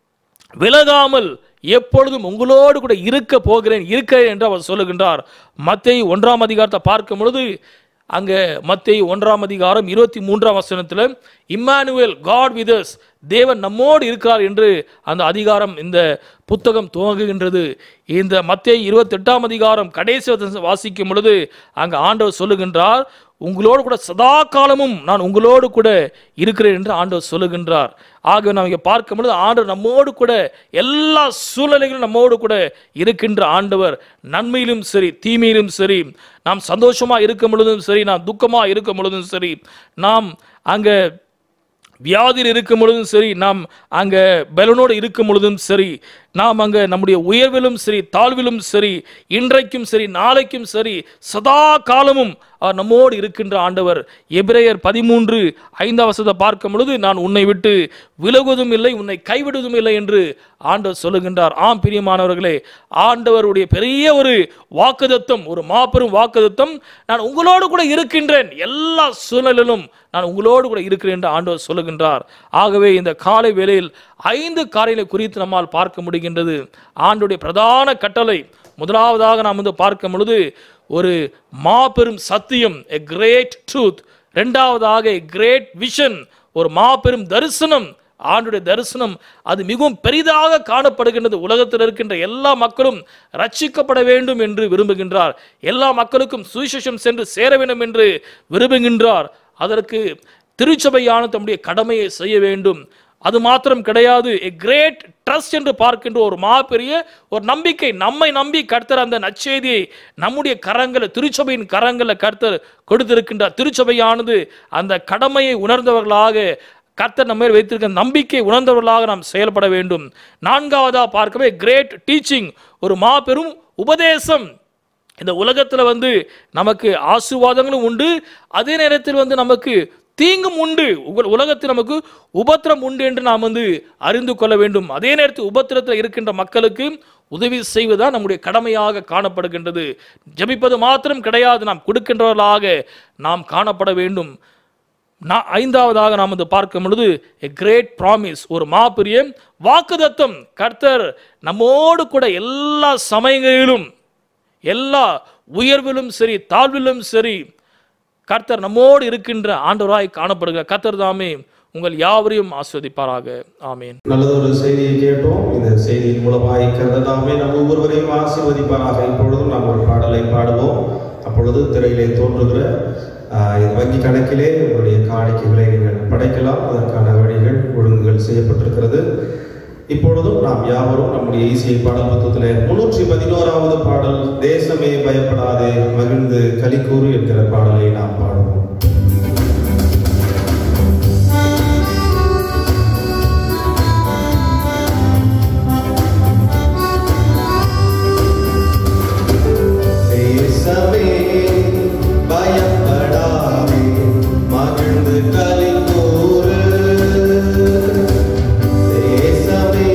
விலகாமல் எப்பொழுதும் உங்களோடு கூட இருக்க போகிறேன் இருக்கிறேன் என்று அவர் சொல்லுகின்றார் மத்தேயு ஒன்றாம் அதிகாரத்தை பார்க்கும் பொழுது அங்கே மத்தேயு ஒன்றாம் அதிகாரம் இருபத்தி மூன்றாம் வசனத்தில் இம்மானுவேல் காட் விதஸ் தேவன் நம்மோடு இருக்கிறார் என்று அந்த அதிகாரம் இந்த புத்தகம் துவங்குகின்றது இந்த மத்தேயு இருபத்தெட்டாம் அதிகாரம் கடைசி வசனத்தை வாசிக்கும் பொழுது அங்கே ஆண்டவர் சொல்லுகின்றார் உங்களோடு கூட சதா காலமும் நான் உங்களோடு கூட இருக்கிறேன் என்று ஆண்டவர் சொல்லுகின்றார் ஆக நாம் இங்கே பார்க்கும் பொழுது ஆண்டவர் நம்மோடு கூட எல்லா சூழ்நிலைகளும் நம்மோடு கூட இருக்கின்ற ஆண்டவர் நன்மையிலும் சரி தீமையிலும் சரி நாம் சந்தோஷமா இருக்கும் பொழுதும் சரி நாம் துக்கமா இருக்கும் பொழுதும் சரி நாம் அங்கே வியாதியில் இருக்கும் பொழுதும் சரி நாம் அங்கே பலனோடு இருக்கும் பொழுதும் சரி நாம் அங்கே நம்முடைய உயர்விலும் சரி தாழ்விலும் சரி இன்றைக்கும் சரி நாளைக்கும் சரி சதா காலமும் அவர் நம்மோடு இருக்கின்ற ஆண்டவர் எபிரேயர் பதிமூன்று ஐந்தாம் வசத்தை பார்க்கும் பொழுது நான் உன்னை விட்டு விலகுவதும் இல்லை உன்னை கைவிடுவதும் இல்லை என்று ஆண்டவர் சொல்லுகின்றார் ஆம் பிரியமானவர்களே ஆண்டவருடைய பெரிய ஒரு வாக்குதத்தம் ஒரு மாபெரும் வாக்குதத்தம் நான் உங்களோடு கூட இருக்கின்றேன் எல்லா சூழ்நிலையிலும் நான் உங்களோடு கூட இருக்கிறேன் என்று ஆண்டவர் சொல்லுகின்றார் ஆகவே இந்த காலை வேளையில் ஐந்து காரியங்களை குறித்து நம்மால் பார்க்க முடிகின்றது ஆண்டுடைய பிரதான கட்டளை முதலாவதாக நாம் வந்து பார்க்கும் பொழுது ஒரு மாபெரும் சத்தியம் எ கிரேட் ட்ரூத் ரெண்டாவதாக எ கிரேட் விஷன் ஒரு மாபெரும் தரிசனம் ஆண்டுடைய தரிசனம் அது மிகவும் பெரிதாக காணப்படுகின்றது உலகத்தில் இருக்கின்ற எல்லா மக்களும் ரட்சிக்கப்பட வேண்டும் என்று விரும்புகின்றார் எல்லா மக்களுக்கும் சுவிசேஷம் சென்று சேர வேண்டும் என்று விரும்புகின்றார் அதற்கு திருச்சபையான தம்முடைய கடமையை செய்ய வேண்டும் அது மாத்திரம் கிடையாது எ கிரேட் ட்ரஸ்ட் என்று பார்க்கின்ற ஒரு மாபெரிய ஒரு நம்பிக்கை நம்மை நம்பி கர்த்தர் அந்த நற்செய்தியை நம்முடைய கரங்களை திருச்சபையின் கரங்களை கர்த்தர் கொடுத்திருக்கின்றார் திருச்சபையானது அந்த கடமையை உணர்ந்தவர்களாக கர்த்தர் நம்ம மேல் வைத்திருக்கிற நம்பிக்கை உணர்ந்தவர்களாக நாம் செயல்பட வேண்டும் நான்காவதா பார்க்கவே கிரேட் டீச்சிங் ஒரு மாபெரும் உபதேசம் இந்த உலகத்தில் வந்து நமக்கு ஆசீர்வாதங்களும் உண்டு அதே நேரத்தில் வந்து நமக்கு தீங்கும் உண்டு உங்கள் உலகத்தில் நமக்கு உபத்திரம் உண்டு என்று நாம் வந்து அறிந்து கொள்ள வேண்டும் அதே நேரத்தில் உபத்திரத்தில் இருக்கின்ற மக்களுக்கு உதவி செய்வதுதான் நம்முடைய கடமையாக காணப்படுகின்றது ஜெபிப்பது மாத்திரம் கிடையாது நாம் கொடுக்கின்றவர்களாக நாம் காணப்பட வேண்டும் நான் ஐந்தாவதாக நாம் வந்து பார்க்கும் பொழுது எ கிரேட் ப்ராமிஸ் ஒரு மாபெரிய வாக்குதத்தம் கர்த்தர் நம்மோடு கூட எல்லா சமயங்களிலும் எல்லா உயர்விலும் சரி தாழ்விலும் சரி கர்த்தர் நம்மோடு இருக்கின்ற ஆண்டவராய் காணப்படுகிற கர்த்தர் தாமே உங்கள் யாவரையும் ஆஸ்வதிப்பாராக ஆமேன் நல்லதொரு செய்தியை கேட்டோம் இந்த செய்தியின் மூலமாக கருதலாமே நம் ஒவ்வொருவரையும் ஆசீர்வதிப்பாராக இப்பொழுதும் நாம் ஒரு பாடலை பாடுவோம் அப்பொழுது திரையிலே தோன்றுகிற ஆஹ், இந்த வங்கி கணக்கிலே உங்களுடைய காணிக்கைகளை நீங்கள் படைக்கலாம் அதற்கான வழிகள் ஒழுங்குகள் செய்யப்பட்டிருக்கிறது இப்பொழுதும் நாம் யாவரும் நம்முடைய இசை பாடல் புத்தகத்திலே முன்னூற்றி பதினோராவது பாடல் தேசமே பயப்படாதே மகிழ்ந்து கலிக்கூறு என்கிற பாடலை நாம் பாடுவோம் தேசமே பயப்படாதே மகிழ்ந்து கலிக்கூறு தேசமே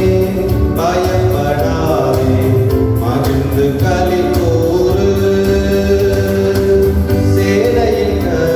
பயப்படாதே மகிழ்ந்து கலிக்கூறு சேனையின்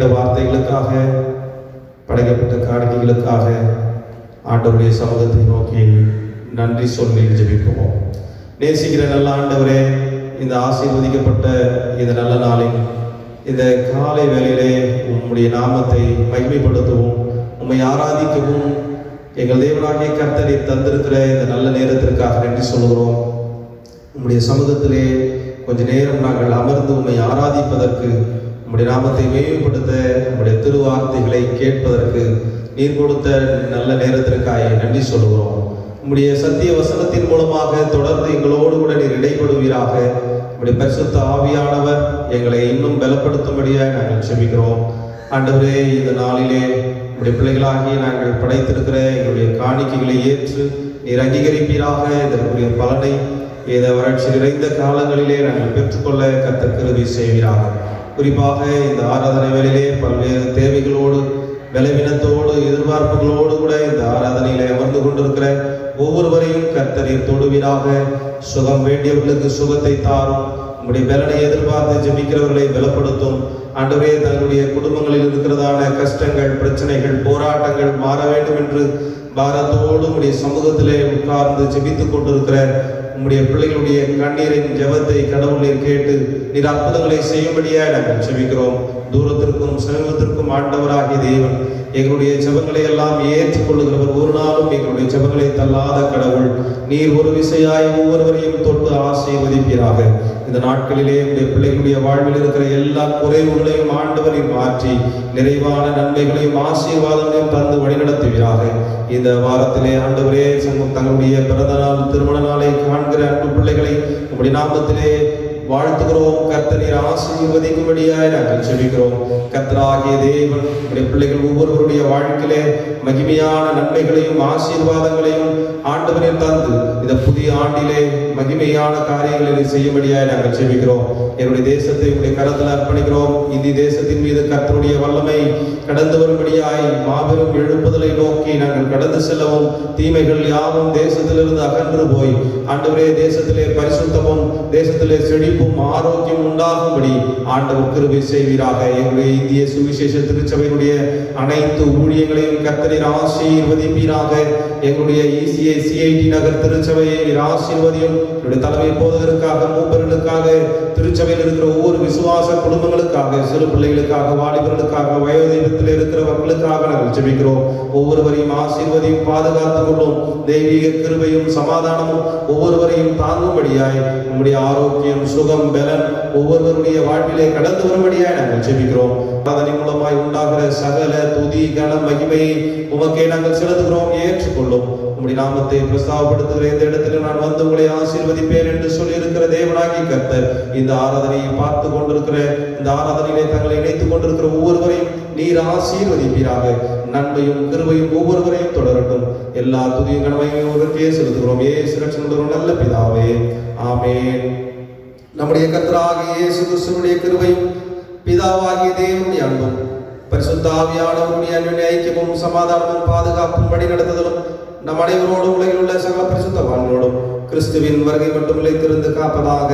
கேட்ட வார்த்தைகளுக்காக படைக்கப்பட்ட காணிக்கைகளுக்காக ஆண்டவருடைய சமூகத்தை நோக்கி நன்றி சொல்லி ஜெபிப்போம் நேசிக்கிற நல்ல ஆண்டவரே இந்த ஆசீர்வதிக்கப்பட்ட இந்த நல்ல நாளில் இந்த காலை வேளையிலே உம்முடைய நாமத்தை மகிமைப்படுத்தவும் உம்மை ஆராதிக்கவும் எங்கள் தேவனாகிய கர்த்தரை தந்திருக்கிற இந்த நல்ல நேரத்திற்காக நன்றி சொல்கிறோம் உம்முடைய சமூகத்திலே கொஞ்ச நேரம் நாங்கள் அமர்ந்து உம்மை ஆராதிப்பதற்கு உம்முடைய நாமத்தை மேம்படுத்த உம்முடைய திருவார்த்தைகளை கேட்பதற்கு நீர் கொடுத்த நல்ல நேரத்திற்காக நன்றி சொல்கிறோம் உம்முடைய சத்திய வசனத்தின் மூலமாக தொடர்ந்து எங்களோடு கூட நீர் இடைப்படுவீராக உம்முடைய பரிசுத்த ஆவியானவர் எங்களை இன்னும் பலப்படுத்தும்படியாக நாங்கள் செபிக்கிறோம் ஆண்டவரே இந்த நாளிலே உடைய பிள்ளைகளாகி நாங்கள் படைத்திருக்கிற எங்களுடைய காணிக்கைகளை ஏற்று நீர் அங்கீகரிப்பீராக இதற்குரிய பலனை ஏத வறட்சி நிறைந்த காலங்களிலே நாங்கள் பெற்றுக்கொள்ள கத்த கருவி செய்வீராக குறிப்பாக இந்த ஆராதனை வேளையிலே பல்வேறு தேவைகளோடு பலவீனத்தோடு எதிர்பார்ப்புகளோடு கூட இந்த ஆராதனையிலே அமர்ந்து கொண்டிருக்கிற ஒவ்வொருவரையும் கர்த்தரீர் தொடுவீராக சுகம் வேண்டியவர்களுக்கு சுகத்தை தாரும் உங்களுடைய பலனை எதிர்பார்த்து ஜெபிக்கிறவர்களை பலப்படுத்தும் ஆண்டவரே தங்களுடைய குடும்பங்களில் இருக்கிறதான கஷ்டங்கள் பிரச்சனைகள் போராட்டங்கள் மாற வேண்டும் என்று பாரத்தோடு உடைய சமூகத்திலே உட்கார்ந்து ஜெபித்துக் கொண்டிருக்கிற உம்முடைய பிள்ளைகளுடைய கண்ணீரின் ஜெபத்தை கடவுள் நீர் கேட்டு நீர் அற்புதங்களை செய்யும்படியாக நாங்கள் ஜெபிக்கிறோம் தூரத்திற்கும் சமீபத்திற்கும் ஆண்டவராகிய தேவன் எங்களுடைய ஜெபங்களை எல்லாம் ஏற்றுக்கொள்ளுகிறவர் ஒரு நாளும் எங்களுடைய ஜெபங்களை தள்ளாத கடவுள் நீர் ஒரு விசையாய் ஒவ்வொருவரையும் தொட்டு ஆசீர்வதிப்பீராக இந்த நாட்களிலே உடைய பிள்ளைகளுடைய வாழ்வில் இருக்கிற எல்லா குறைவுகளையும் ஆண்டவரில் மாற்றி நிறைவான நன்மைகளையும் ஆசீர்வாதங்களையும் தந்து வழிநடத்துவீராக இந்த வாரத்திலே ஆண்டவரே சங்கம் தங்களுடைய பிறந்த நாள் திருமண நாளை காண்கிற அன்பு பிள்ளைகளை உங்களுடைய நாமத்திலே வாழ்த்துகிறோம் கர்த்தனை ஆசீர்வதிக்கும்படியாய் நாங்கள் செபிக்கிறோம் கர்த்தராகிய தேவன் உடைய பிள்ளைகள் ஒவ்வொருவருடைய வாழ்க்கையிலே மகிமையான நன்மைகளையும் ஆசீர்வாதங்களையும் ஆண்டவரில் தந்து இந்த புதிய ஆண்டிலே மகிமையான காரியங்களை செய்யும்படியாய் நாங்கள் செபிக்கிறோம் என்னுடைய தேசத்தை உடைய கரத்தில் அர்ப்பணிக்கிறோம் இந்தி தேசத்தின் மீது கர்த்தருடைய வல்லமை கடந்து வரும்படியாய் மாபெரும் எழுப்புதலை நோக்கி நாங்கள் கடந்து செல்லவும் தீமைகள் யாவும் தேசத்திலிருந்து அகன்று போய் ஆண்டவரே தேசத்திலே பரிசுத்தமும் தேசத்திலே செழிப்பும் ஆரோக்கியம் உண்டாகும்படி ஆண்டவர் கிருபை செய்வீராக எங்களுடைய இந்திய சுவிசேஷ திருச்சபையினுடைய அனைத்து ஊழியங்களையும் கர்த்தரின் ஆசீர்வதிப்பீராக எங்களுடைய இசிஐ சிஐடி நகர் திருச்சபையை நீர் ஆசீர்வதியும் என்னுடைய தலைமை போதகருக்காக மூப்பர்களுக்காக திருச்சபையில் இருக்கிற ஒவ்வொரு விசுவாச குடும்பங்களுக்காக சிறு பிள்ளைகளுக்காக வாலிபர்களுக்காக வயோதிபத்தில் இருக்கிற மக்களுக்காக நாங்கள் ஜெபிக்கிறோம் ஒவ்வொருவரையும் ஆசீர்வதியும் பாதுகாத்துக் கொள்ளும் தெய்வீக கிருபையும் சமாதானமும் ஒவ்வொருவரையும் தாங்கும்படியாய் உம்முடைய ஆரோக்கியம் சுகம் பலன் ஒவ்வொருவருடைய வாழ்விலே கடந்து வரும்படியாய் நாங்கள் ஜெபிக்கிறோம் அதன் மூலமாய் உண்டாகிற சகல துதி கன மகிமையை உமக்கே நாங்கள் செலுத்துகிறோம் ஏற்றுக்கொள்ளும் உம்முடைய நாமத்தை பிரஸ்தாபப்படுத்துகிற இந்த இடத்துல நான் வந்து உங்களை ஆசீர்வதிப்பேன் என்று சொல்லி இருக்கிற தேவனாகி கர்த்தர் இந்த ஆராதனையை பார்த்து கொண்டிருக்கிற இந்த ஆராதனையிலே தங்களை இணைத்துக் கொண்டிருக்கிற ஒவ்வொருவரையும் நீர் ஆசீர்வதிப்பீராக நன்மையும் கிருபையும் ஒவ்வொருவரையும் தொடரட்டும் எல்லா துதியும் கடமையும் ஒருவருக்கே செலுத்துகிறோம் ஏ சிறட்சம் நல்ல பிதாவே ஆமென் நம்முடைய கர்த்தராகிய இயேசு கிறிஸ்துவுடைய கிருபையும் பிதாவாகிய தேவனுடைய அன்பும் பரிசுத்தாவியானவருடைய அன்பின் ஐக்கியமும் சமாதானமும் பாதுகாப்பும் வழி நடத்துதலும் நம் அனைவரோடும் உலகில் உள்ள சகல பரிசுத்தவான்களோடும் கிறிஸ்துவின் வருகை மட்டும் நிலைத்திருந்து காப்பதாக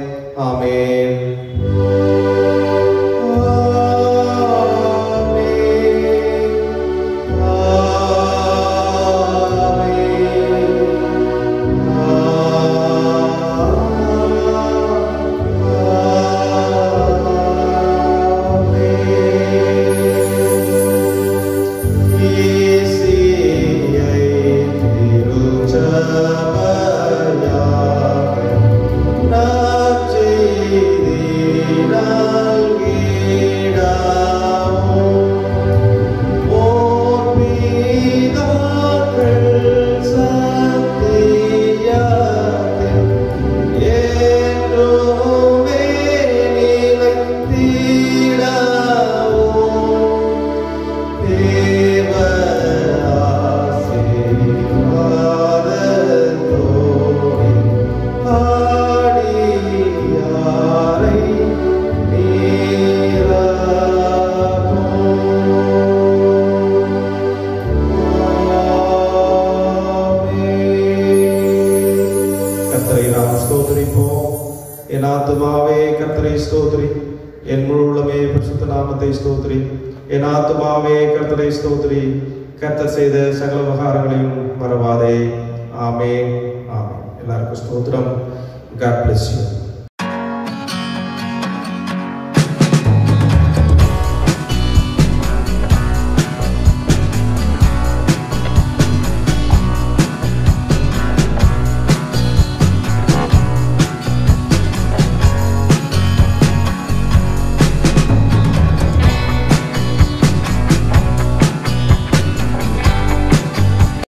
ஆமென் திருச்சபையாக நற்செய்தி என் ஆத்துமாவே கர்த்தரை ஸ்தோத்திரி கர்த்தர் செய்த சகல உபகாரங்களையும் மறவாதே ஆமே ஆமே எல்லாருக்கும் ஸ்தோத்திரம் காட் பிளஸ் யூ